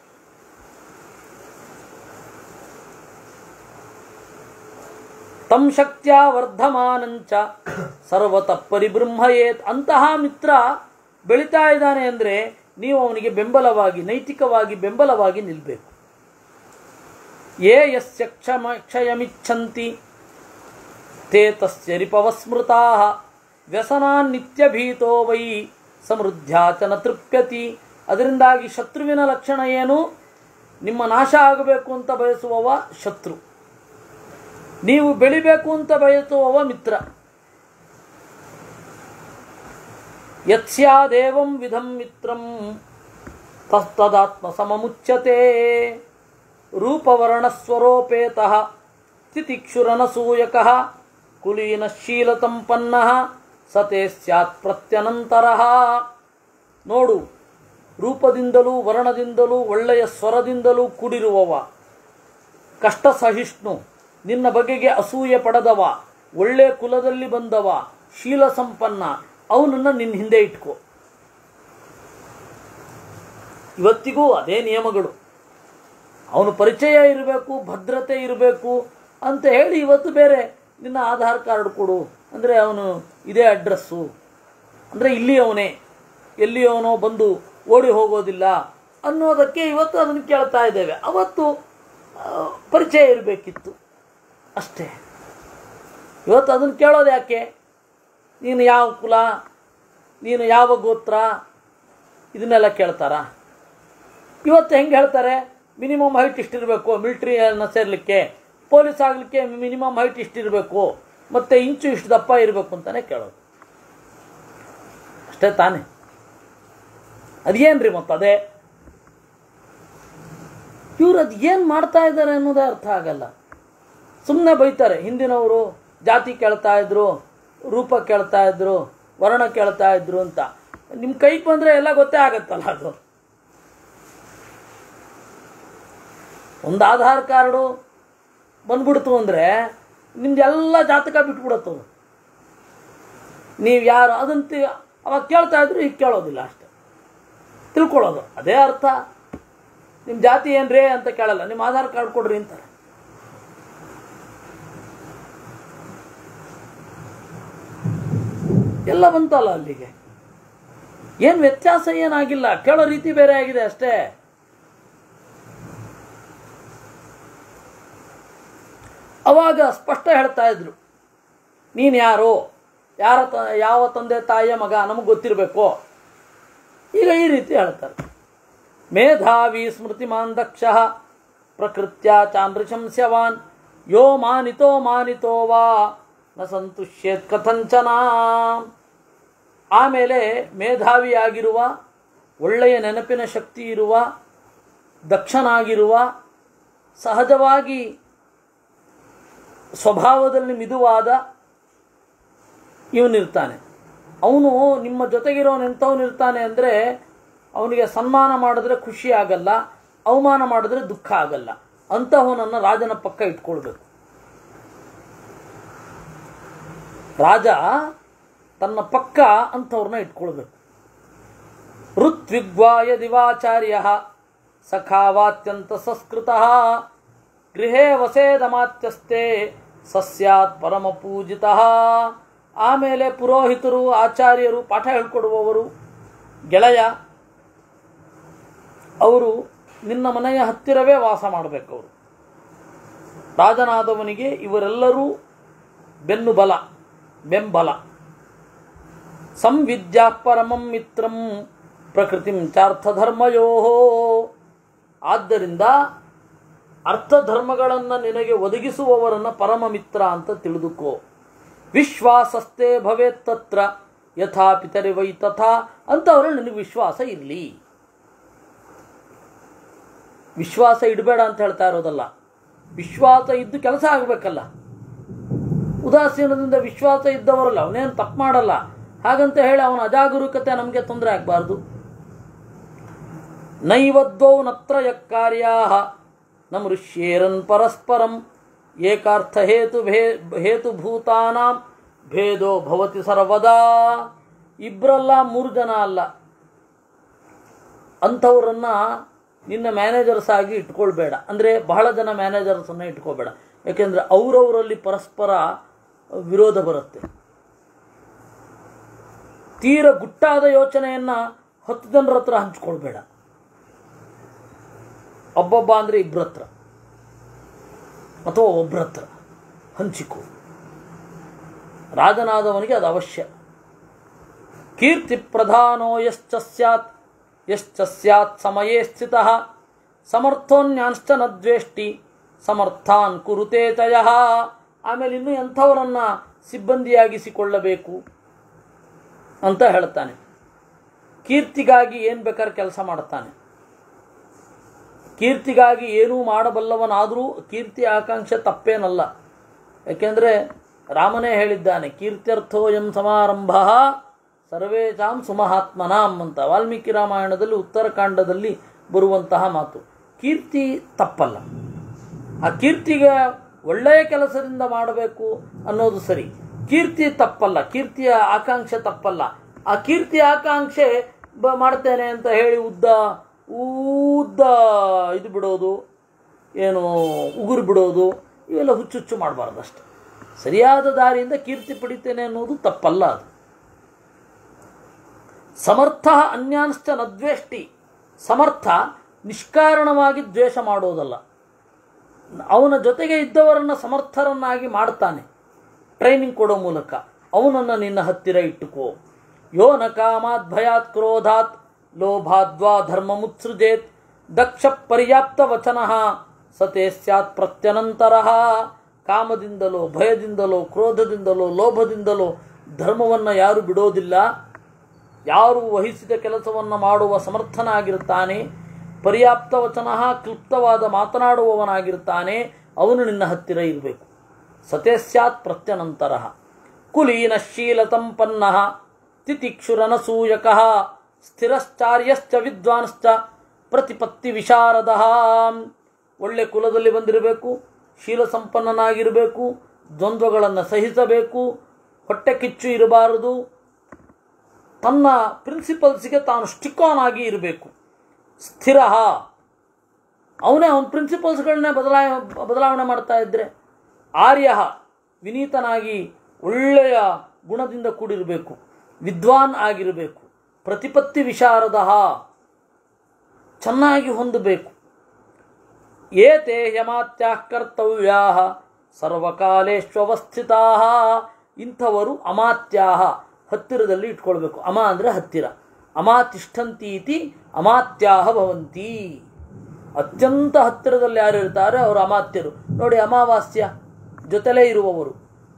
ತಂ ಶಕ್ತಿಯ ವರ್ಧಮಾನಂಚ ಸರ್ವತಃ ಪರಿಬೃಂಹಯೇತ್ ಅಂತಹ ಮಿತ್ರ ಬೆಳೀತಾ ಇದ್ದಾನೆ ಅಂದರೆ ನೀವು ಅವನಿಗೆ ಬೆಂಬಲವಾಗಿ ನೈತಿಕವಾಗಿ ಬೆಂಬಲವಾಗಿ ನಿಲ್ಲಬೇಕು ಯೇ ಯಸ್ಯ ಕ್ಷಮ ಕ್ಷಯಮಿಚ್ಛಂತಿ ತೇ ತಸ್ಯ ರಿಪವಸ್ಮೃತಾ ವ್ಯಸನಾನ್ ನಿತ್ಯಭೀತೋ ವೈ ಸಮೃದ್ಧಾಚನ ತೃಪ್ಯತಿ ಅದರಿಂದಾಗಿ ಶತ್ರುವಿನ ಲಕ್ಷಣ ಏನು ನಿಮ್ಮ ನಾಶ ಆಗಬೇಕು ಅಂತ ಬಯಸುವವ ಶತ್ರು ನೀವು ಬೆಳಿಬೇಕು ಅಂತ ಬಯಸುವವ ಮಿತ್ರ ಯತ್ಸ್ಯಾದೇವಂ ವಿಧಂ ಮಿತ್ರಂ ತಸ್ತದಾತ್ಮ ಸಮಮುಚ್ಯತೆ ರೂಪವರ್ಣಸ್ವರೋಪೇತಃ ಸ್ಥಿತಿಕ್ಷುರನಸೂಯಕಃ ಕುಲೀನಶೀಲಸಂಪನ್ನಃ ಸತೆ ಸ್ಯಾತ್ ಪ್ರತ್ಯನಂತರಃ ನೋಡು ರೂಪದಿಂದಲೂ ವರ್ಣದಿಂದಲೂ ಒಳ್ಳೆಯ ಸ್ವರದಿಂದಲೂ ಕೂಡಿರುವವ ಕಷ್ಟ ಸಹಿಷ್ಣು ನಿನ್ನ ಬಗೆಗೆ ಅಸೂಯೆ ಪಡೆದವ ಒಳ್ಳೆ ಕುಲದಲ್ಲಿ ಬಂದವ ಶೀಲ ಸಂಪನ್ನ ಅವನನ್ನು ನಿನ್ನ ಹಿಂದೆ ಇಟ್ಕೋ ಇವತ್ತಿಗೂ ಅದೇ ನಿಯಮಗಳು ಅವನು ಪರಿಚಯ ಇರಬೇಕು ಭದ್ರತೆ ಇರಬೇಕು ಅಂತ ಹೇಳಿ ಇವತ್ತು ಬೇರೆ ನಿನ್ನ ಆಧಾರ್ ಕಾರ್ಡ್ ಕೊಡು ಅಂದರೆ ಅವನು ಇದೇ ಅಡ್ರೆಸ್ಸು ಅಂದರೆ ಇಲ್ಲಿ ಅವನೇ ಎಲ್ಲಿ ಅವನೋ ಬಂದು ಓಡಿ ಹೋಗೋದಿಲ್ಲ ಅನ್ನೋದಕ್ಕೆ ಇವತ್ತು ಅದನ್ನು ಕೇಳ್ತಾ ಇದ್ದೇವೆ ಅವತ್ತು ಆ, ಪರಿಚಯ ಇರಬೇಕಿತ್ತು ಅಷ್ಟೇ ಇವತ್ತು ಅದನ್ನು ಕೇಳೋದು ಯಾಕೆ ನೀನು ಯಾವ ಕುಲ ನೀನು ಯಾವ ಗೋತ್ರ ಇದನ್ನೆಲ್ಲ ಕೇಳ್ತಾರಾ ಇವತ್ತು ಹೆಂಗೆ ಹೇಳ್ತಾರೆ ಮಿನಿಮಮ್ ಹೈಟ್ ಇಷ್ಟಿರಬೇಕು ಮಿಲ್ಟ್ರಿಯನ್ನು ಸೇರಲಿಕ್ಕೆ ಪೊಲೀಸ್ ಆಗಲಿಕ್ಕೆ ಮಿನಿಮಮ್ ಹೈಟ್ ಇಷ್ಟಿರಬೇಕು ಮತ್ತು ಇಂಚು ಇಷ್ಟು ದಪ್ಪ ಇರಬೇಕು ಅಂತಲೇ ಕೇಳೋದು ಅಷ್ಟೇ ತಾನೇ ಅದೇನ್ರಿ ಮತ್ತು ಅದೇ ಇವ್ರು ಅದು ಏನು ಮಾಡ್ತಾ ಇದ್ದಾರೆ ಅನ್ನೋದೇ ಅರ್ಥ ಆಗಲ್ಲ ಸುಮ್ಮನೆ ಬೈತಾರೆ ಹಿಂದಿನವರು ಜಾತಿ ಕೇಳ್ತಾ ಇದ್ರು ರೂಪ ಕೇಳ್ತಾ ಇದ್ರು ವರ್ಣ ಕೇಳ್ತಾ ಇದ್ರು ಅಂತ ನಿಮ್ಮ ಕೈಗೆ ಬಂದರೆ ಎಲ್ಲ ಗೊತ್ತೇ ಆಗತ್ತಲ್ಲ ಅದು ಒಂದು ಆಧಾರ್ ಕಾರ್ಡು ಬಂದ್ಬಿಡ್ತು ಅಂದರೆ ನಿಮ್ದೆಲ್ಲ ಜಾತಕ ಬಿಟ್ಬಿಡತ್ತು ಅದು ನೀವು ಯಾರು ಅದಂತ ಅವಾಗ ಕೇಳ್ತಾ ಇದ್ರು ಈಗ ಕೇಳೋದಿಲ್ಲ ಅಷ್ಟೆ ತಿಳ್ಕೊಳ್ಳೋದು ಅದೇ ಅರ್ಥ ನಿಮ್ಮ ಜಾತಿ ಏನ್ರಿ ಅಂತ ಕೇಳಲ್ಲ ನಿಮ್ಮ ಆಧಾರ್ ಕಾರ್ಡ್ ಕೊಡ್ರಿ ಅಂತಾರೆ ಎಲ್ಲ ಬಂತಲ್ಲ ಅಲ್ಲಿಗೆ ಏನು ವ್ಯತ್ಯಾಸ ಏನಾಗಿಲ್ಲ ಕೇಳೋ ರೀತಿ ಬೇರೆ ಆಗಿದೆ ಅಷ್ಟೇ ಅವಾಗ ಸ್ಪಷ್ಟ ಹೇಳ್ತಾ ಇದ್ರು ನೀನು ಯಾರು ಯಾರ ತ ಯಾವ ತಂದೆ ತಾಯಿಯ ಮಗ ನಮಗೆ ಗೊತ್ತಿರಬೇಕು ಈಗ ಈ ರೀತಿ ಹೇಳ್ತಾರೆ ಮೇಧಾವಿ ಸ್ಮೃತಿಮಾನ್ ದಕ್ಷ ಪ್ರಕೃತ್ಯ ಚಾಂದ್ರಶಂಸ್ಯವಾನ್ ಯೋ ಮಾನಿತೋ ಮಾನಿತೋ ವಾ ನ ಸಂತುಷ್ಯೇತ್ ಕಥಂಚನ ಆಮೇಲೆ ಮೇಧಾವಿಯಾಗಿರುವ ಒಳ್ಳೆಯ ನೆನಪಿನ ಶಕ್ತಿ ಇರುವ ದಕ್ಷನಾಗಿರುವ ಸಹಜವಾಗಿ ಸ್ವಭಾವದಲ್ಲಿ ಮಿದುವಾದ ಇವನಿರ್ತಾನೆ ಅವನು ನಿಮ್ಮ ಜೊತೆಗಿರೋನು ಎಂಥವನಿರ್ತಾನೆ ಅಂದರೆ ಅವನಿಗೆ ಸನ್ಮಾನ ಮಾಡಿದ್ರೆ ಖುಷಿ ಆಗಲ್ಲ ಅವಮಾನ ಮಾಡಿದ್ರೆ ದುಃಖ ಆಗಲ್ಲ ಅಂತಹವನನ್ನು ರಾಜನ ಪಕ್ಕ ಇಟ್ಕೊಳ್ಬೇಕು ರಾಜ ತನ್ನ ಪಕ್ಕ ಅಂಥವ್ರನ್ನ ಇಟ್ಕೊಳ್ಬೇಕು ಋತ್ವಿಗ್ವಾಯ ದಿವಾಚಾರ್ಯ ಸಖಾವಾತ್ಯಂತ ಸಂಸ್ಕೃತ ಗೃಹೇ ವಸೇದಮಾತ್ಯಸ್ತೆ ಸಸ್ಯಾತ್ ಪರಮ ಪೂಜಿತ ಆಮೇಲೆ ಪುರೋಹಿತರು ಆಚಾರ್ಯರು ಪಾಠ ಹೇಳ್ಕೊಡುವವರು ಗೆಳೆಯ ಅವರು ನಿನ್ನ ಮನೆಯ ಹತ್ತಿರವೇ ವಾಸ ಮಾಡಬೇಕು ಅವರು ರಾಜನಾದವನಿಗೆ ಇವರೆಲ್ಲರೂ ಬೆನ್ನು ಬಲ ಬೆಂಬಲ ಸಂವಿದ್ಯಾ ಪರಮಂ ಮಿತ್ರಂ ಪ್ರಕೃತಿಂ ಚಾರ್ಥಧರ್ಮಯೋ ಆದ್ದರಿಂದ ಅರ್ಥಧರ್ಮಗಳನ್ನು ನಿನಗೆ ಒದಗಿಸುವವರನ್ನು ಪರಮ ಮಿತ್ರ ಅಂತ ತಿಳಿದುಕೋ ವಿಶ್ವಾಸಸ್ಥೆ ಭವೇತ್ ತತ್ರ ಯಥಾ ಪಿತರಿ ವೈ ತಥಾ ಅಂತವ್ರಲ್ಲಿ ನಿನಗೆ ವಿಶ್ವಾಸ ಇರಲಿ ವಿಶ್ವಾಸ ಇಡಬೇಡ ಅಂತ ಹೇಳ್ತಾ ಇರೋದಲ್ಲ ವಿಶ್ವಾಸ ಇದ್ದು ಕೆಲಸ ಆಗಬೇಕಲ್ಲ ಉದಾಸೀನದಿಂದ ವಿಶ್ವಾಸ ಇದ್ದವರಲ್ಲ ಅವನೇನು ತಪ್ಪು ಮಾಡಲ್ಲ ಹಾಗಂತ ಹೇಳಿ ಅವನ ಅಜಾಗರೂಕತೆ ನಮಗೆ ತೊಂದರೆ ಆಗಬಾರ್ದು ನೈವದ್ವೌ ನತ್ರಯ ಕಾರ್ಯಾ ನ ಮೃಷ್ಯೇರನ್ ಪರಸ್ಪರಂ ಏಕಾರ್ಥ ಹೇತು ಭೇ ಹೇತುಭೂತಾನಾಂ ಭೇದೋ ಭವತಿ ಸರ್ವದಾ ಇಬ್ಬರಲ್ಲ ಮೂರು ಜನ ಅಲ್ಲ ಅಂಥವ್ರನ್ನ ನಿನ್ನ ಮ್ಯಾನೇಜರ್ಸ್ ಆಗಿ ಇಟ್ಕೊಳ್ಬೇಡ ಅಂದರೆ ಬಹಳ ಜನ ಮ್ಯಾನೇಜರ್ಸನ್ನು ಇಟ್ಕೋಬೇಡ ಯಾಕೆಂದರೆ ಅವರವರಲ್ಲಿ ಪರಸ್ಪರ ವಿರೋಧ ಬರುತ್ತೆ ತೀರ ಗುಟ್ಟಾದ ಯೋಚನೆಯನ್ನು ಹತ್ತು ಜನರ ಹತ್ರ ಹಂಚ್ಕೊಳ್ಬೇಡ ಒಬ್ಬೊಬ್ಬ ಅಂದರೆ ಇಬ್ಬರ ಹತ್ರ ಅಥವಾ ಒಬ್ಬರ ಹತ್ರ ಹಂಚಿಕೋ ರಾಜನಾದವನಿಗೆ ಅದು ಅವಶ್ಯ ಕೀರ್ತಿ ಪ್ರಧಾನೋ ಯಶ್ಚ ಸ್ಯಾತ್ ಯಶ್ಚ ಸ್ಯಾತ್ ಸಮಯೇ ಸ್ಥಿತಃ ಸಮರ್ಥೋನ್ಯಾಂಶ್ಚ ನ ದ್ವೇಷ್ಟಿ ಸಮರ್ಥಾನ್ ಕುರುತೆ ತಯ ಆಮೇಲೆ ಇನ್ನು ಎಂಥವರನ್ನ ಸಿಬ್ಬಂದಿಯಾಗಿಸಿಕೊಳ್ಳಬೇಕು ಅಂತ ಹೇಳ್ತಾನೆ ಕೀರ್ತಿಗಾಗಿ ಏನು ಬೇಕಾದ್ರೆ ಕೆಲಸ ಮಾಡ್ತಾನೆ ಕೀರ್ತಿಗಾಗಿ ಏನೂ ಮಾಡಬಲ್ಲವನಾದರೂ ಕೀರ್ತಿ ಆಕಾಂಕ್ಷೆ ತಪ್ಪೇನಲ್ಲ ಯಾಕೆಂದರೆ ರಾಮನೇ ಹೇಳಿದ್ದಾನೆ ಕೀರ್ತ್ಯರ್ಥೋಯಂ ಸಮಾರಂಭ ಸರ್ವೇಶಾಂ ಸುಮಹಾತ್ಮನಾಂ ಅಂತ ವಾಲ್ಮೀಕಿ ರಾಮಾಯಣದಲ್ಲಿ ಉತ್ತರಕಾಂಡದಲ್ಲಿ ಬರುವಂತಹ ಮಾತು ಕೀರ್ತಿ ತಪ್ಪಲ್ಲ ಆ ಕೀರ್ತಿಗೆ ಒಳ್ಳೆಯ ಕೆಲಸದಿಂದ ಮಾಡಬೇಕು ಅನ್ನೋದು ಸರಿ ಕೀರ್ತಿ ತಪ್ಪಲ್ಲ ಕೀರ್ತಿಯ ಆಕಾಂಕ್ಷೆ ತಪ್ಪಲ್ಲ ಆ ಕೀರ್ತಿ ಆಕಾಂಕ್ಷೆ ಬ ಮಾಡ್ತೇನೆ ಅಂತ ಹೇಳಿ ಉದ್ದ ಉದ್ದ ಇದು ಬಿಡೋದು ಏನು ಉಗುರು ಬಿಡೋದು ಇವೆಲ್ಲ ಹುಚ್ಚುಚ್ಚು ಮಾಡಬಾರ್ದು ಅಷ್ಟೆ ಸರಿಯಾದ ದಾರಿಯಿಂದ ಕೀರ್ತಿ ಪಡಿತೇನೆ ಅನ್ನೋದು ತಪ್ಪಲ್ಲ ಅದು ಸಮರ್ಥ ಅನ್ಯಾನ್ಶ್ಚ ನದ್ವೇಷ್ಟಿ ಸಮರ್ಥ ನಿಷ್ಕಾರಣವಾಗಿ ದ್ವೇಷ ಮಾಡೋದಲ್ಲ ಅವನ ಜೊತೆಗೆ ಇದ್ದವರನ್ನ ಸಮರ್ಥರನ್ನಾಗಿ ಮಾಡ್ತಾನೆ ಟ್ರೈನಿಂಗ್ ಕೊಡೋ ಮೂಲಕ ಅವನನ್ನು ನಿನ್ನ ಹತ್ತಿರ ಇಟ್ಟುಕೋ ಯೋ ನ ಕಾಮಾತ್ ಭಯಾತ್ ಕ್ರೋಧಾತ್ ಲೋಭಾದ್ವಾ ಧರ್ಮ ಮುತ್ಸೃಜೇತ್ ದಕ್ಷ ಪರ್ಯಾಪ್ತ ವಚನ ಸತೆ ಸ್ಯಾತ್ ಪ್ರತ್ಯನಂತರ ಕಾಮದಿಂದಲೋ ಭಯದಿಂದಲೋ ಕ್ರೋಧದಿಂದಲೋ ಲೋಭದಿಂದಲೋ ಧರ್ಮವನ್ನು ಯಾರು ಬಿಡೋದಿಲ್ಲ ಯಾರು ವಹಿಸಿದ ಕೆಲಸವನ್ನು ಮಾಡುವ ಸಮರ್ಥನಾಗಿರುತ್ತಾನೆ ಪರ್ಯಾಪ್ತ ವಚನ ಕ್ಲುಪ್ತವಾದ ಮಾತನಾಡುವವನಾಗಿರ್ತಾನೆ ಅವನು ನಿನ್ನ ಹತ್ತಿರ ಇರಬೇಕು ಸತೆ ಸ್ಯಾತ್ ಪ್ರತ್ಯನಂತರ ಕುಲೀನಶೀಲ ಸಂಪನ್ನ ತಿತಿಕ್ಷುರನಸೂಯಕ ಸ್ಥಿರಶ್ಚಾರ್ಯಶ್ಚ ವಿದ್ವಾಂಶ್ಚ ಪ್ರತಿಪತ್ತಿ ವಿಶಾರದ ಒಳ್ಳೆ ಕುಲದಲ್ಲಿ ಬಂದಿರಬೇಕು ಶೀಲ ಸಂಪನ್ನನಾಗಿರಬೇಕು ದ್ವಂದ್ವಗಳನ್ನು ಸಹಿಸಬೇಕು ಹೊಟ್ಟೆ ಕಿಚ್ಚು ಇರಬಾರದು ತನ್ನ ಪ್ರಿನ್ಸಿಪಲ್ಸ್ಗೆ ತಾನು ಸ್ಟಿಕ್ ಆನ್ ಆಗಿ ಇರಬೇಕು ಸ್ಥಿರ ಅವನೇ ಅವನ ಪ್ರಿನ್ಸಿಪಲ್ಸ್ಗಳನ್ನೇ ಬದಲಾಯ ಬದಲಾವಣೆ ಮಾಡ್ತಾ ಇದ್ದರೆ ಆರ್ಯ ವಿನೀತನಾಗಿ ಒಳ್ಳೆಯ ಗುಣದಿಂದ ಕೂಡಿರಬೇಕು ವಿದ್ವಾನ್ ಆಗಿರಬೇಕು ಪ್ರತಿಪತ್ತಿ ವಿಶಾರದ ಚೆನ್ನಾಗಿ ಹೊಂದಬೇಕು ಏತೆ ಯಮಾತ್ಯಾ ಕರ್ತವ್ಯಾ ಸರ್ವಕಾಲೇಶ್ವಸ್ಥಿತಾ ಇಂಥವರು ಅಮಾತ್ಯಾ ಹತ್ತಿರದಲ್ಲಿ ಇಟ್ಕೊಳ್ಬೇಕು ಅಮ ಅಂದರೆ ಹತ್ತಿರ ಅಮಾತಿಷ್ಠಂತೀತಿ ಅಮಾತ್ಯಾಹ ಭವಂತಿ ಅತ್ಯಂತ ಹತ್ತಿರದಲ್ಲಿ ಯಾರು ಇರ್ತಾರೆ ಅವರು ಅಮಾತ್ಯರು ನೋಡಿ ಅಮಾವಾಸ್ಯ ಜೊತೆಲೇ ಇರುವವರು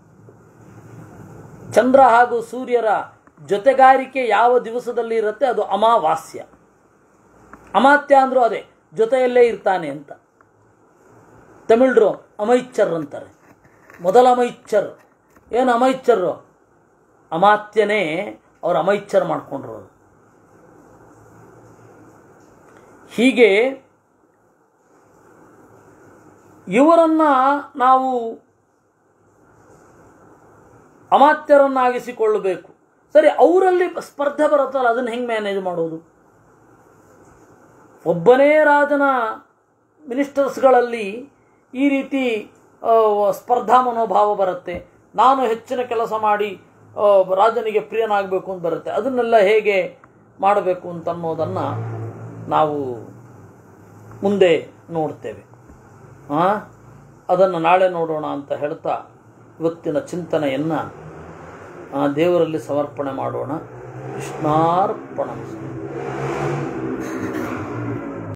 ಚಂದ್ರ ಹಾಗೂ ಸೂರ್ಯರ ಜೊತೆಗಾರಿಕೆ ಯಾವ ದಿವಸದಲ್ಲಿ ಇರುತ್ತೆ ಅದು ಅಮಾವಾಸ್ಯ ಅಮಾತ್ಯ ಅಂದ್ರೂ ಅದೇ ಜೊತೆಯಲ್ಲೇ ಇರ್ತಾನೆ ಅಂತ ತಮಿಳ್ರು ಅಮೈಚ್ಚರ್ ಅಂತಾರೆ ಮೊದಲ ಅಮೈಚ್ಚರ್ ಏನು ಅಮೈಚ್ಚರು ಅಮಾತ್ಯನೇ ಅವ್ರು ಅಮೈಚ್ಚರ್ ಮಾಡ್ಕೊಂಡಿರೋದು ಹೀಗೆ ಇವರನ್ನ ನಾವು ಅಮಾತ್ಯರನ್ನಾಗಿಸಿಕೊಳ್ಳಬೇಕು ಸರಿ ಅವರಲ್ಲಿ ಸ್ಪರ್ಧೆ ಬರುತ್ತಲ್ಲ ಅದನ್ನು ಹೆಂಗೆ ಮ್ಯಾನೇಜ್ ಮಾಡೋದು ಒಬ್ಬನೇ ರಾಜನ ಮಿನಿಸ್ಟರ್ಸ್ಗಳಲ್ಲಿ ಈ ರೀತಿ ಆ, ಸ್ಪರ್ಧಾ ಮನೋಭಾವ ಬರುತ್ತೆ ನಾನು ಹೆಚ್ಚಿನ ಕೆಲಸ ಮಾಡಿ ಆ, ರಾಜನಿಗೆ ಪ್ರಿಯನಾಗಬೇಕು ಅಂತ ಬರುತ್ತೆ ಅದನ್ನೆಲ್ಲ ಹೇಗೆ ಮಾಡಬೇಕು ಅಂತ ಅನ್ನೋದನ್ನು ನಾವು ಮುಂದೆ ನೋಡ್ತೇವೆ ಆ? ಅದನ್ನು ನಾಳೆ ನೋಡೋಣ ಅಂತ ಹೇಳ್ತಾ ಇವತ್ತಿನ ಚಿಂತನೆಯನ್ನು ಆ ದೇವರಲ್ಲಿ ಸಮರ್ಪಣೆ ಮಾಡೋಣ ಕೃಷ್ಣಾರ್ಪಣ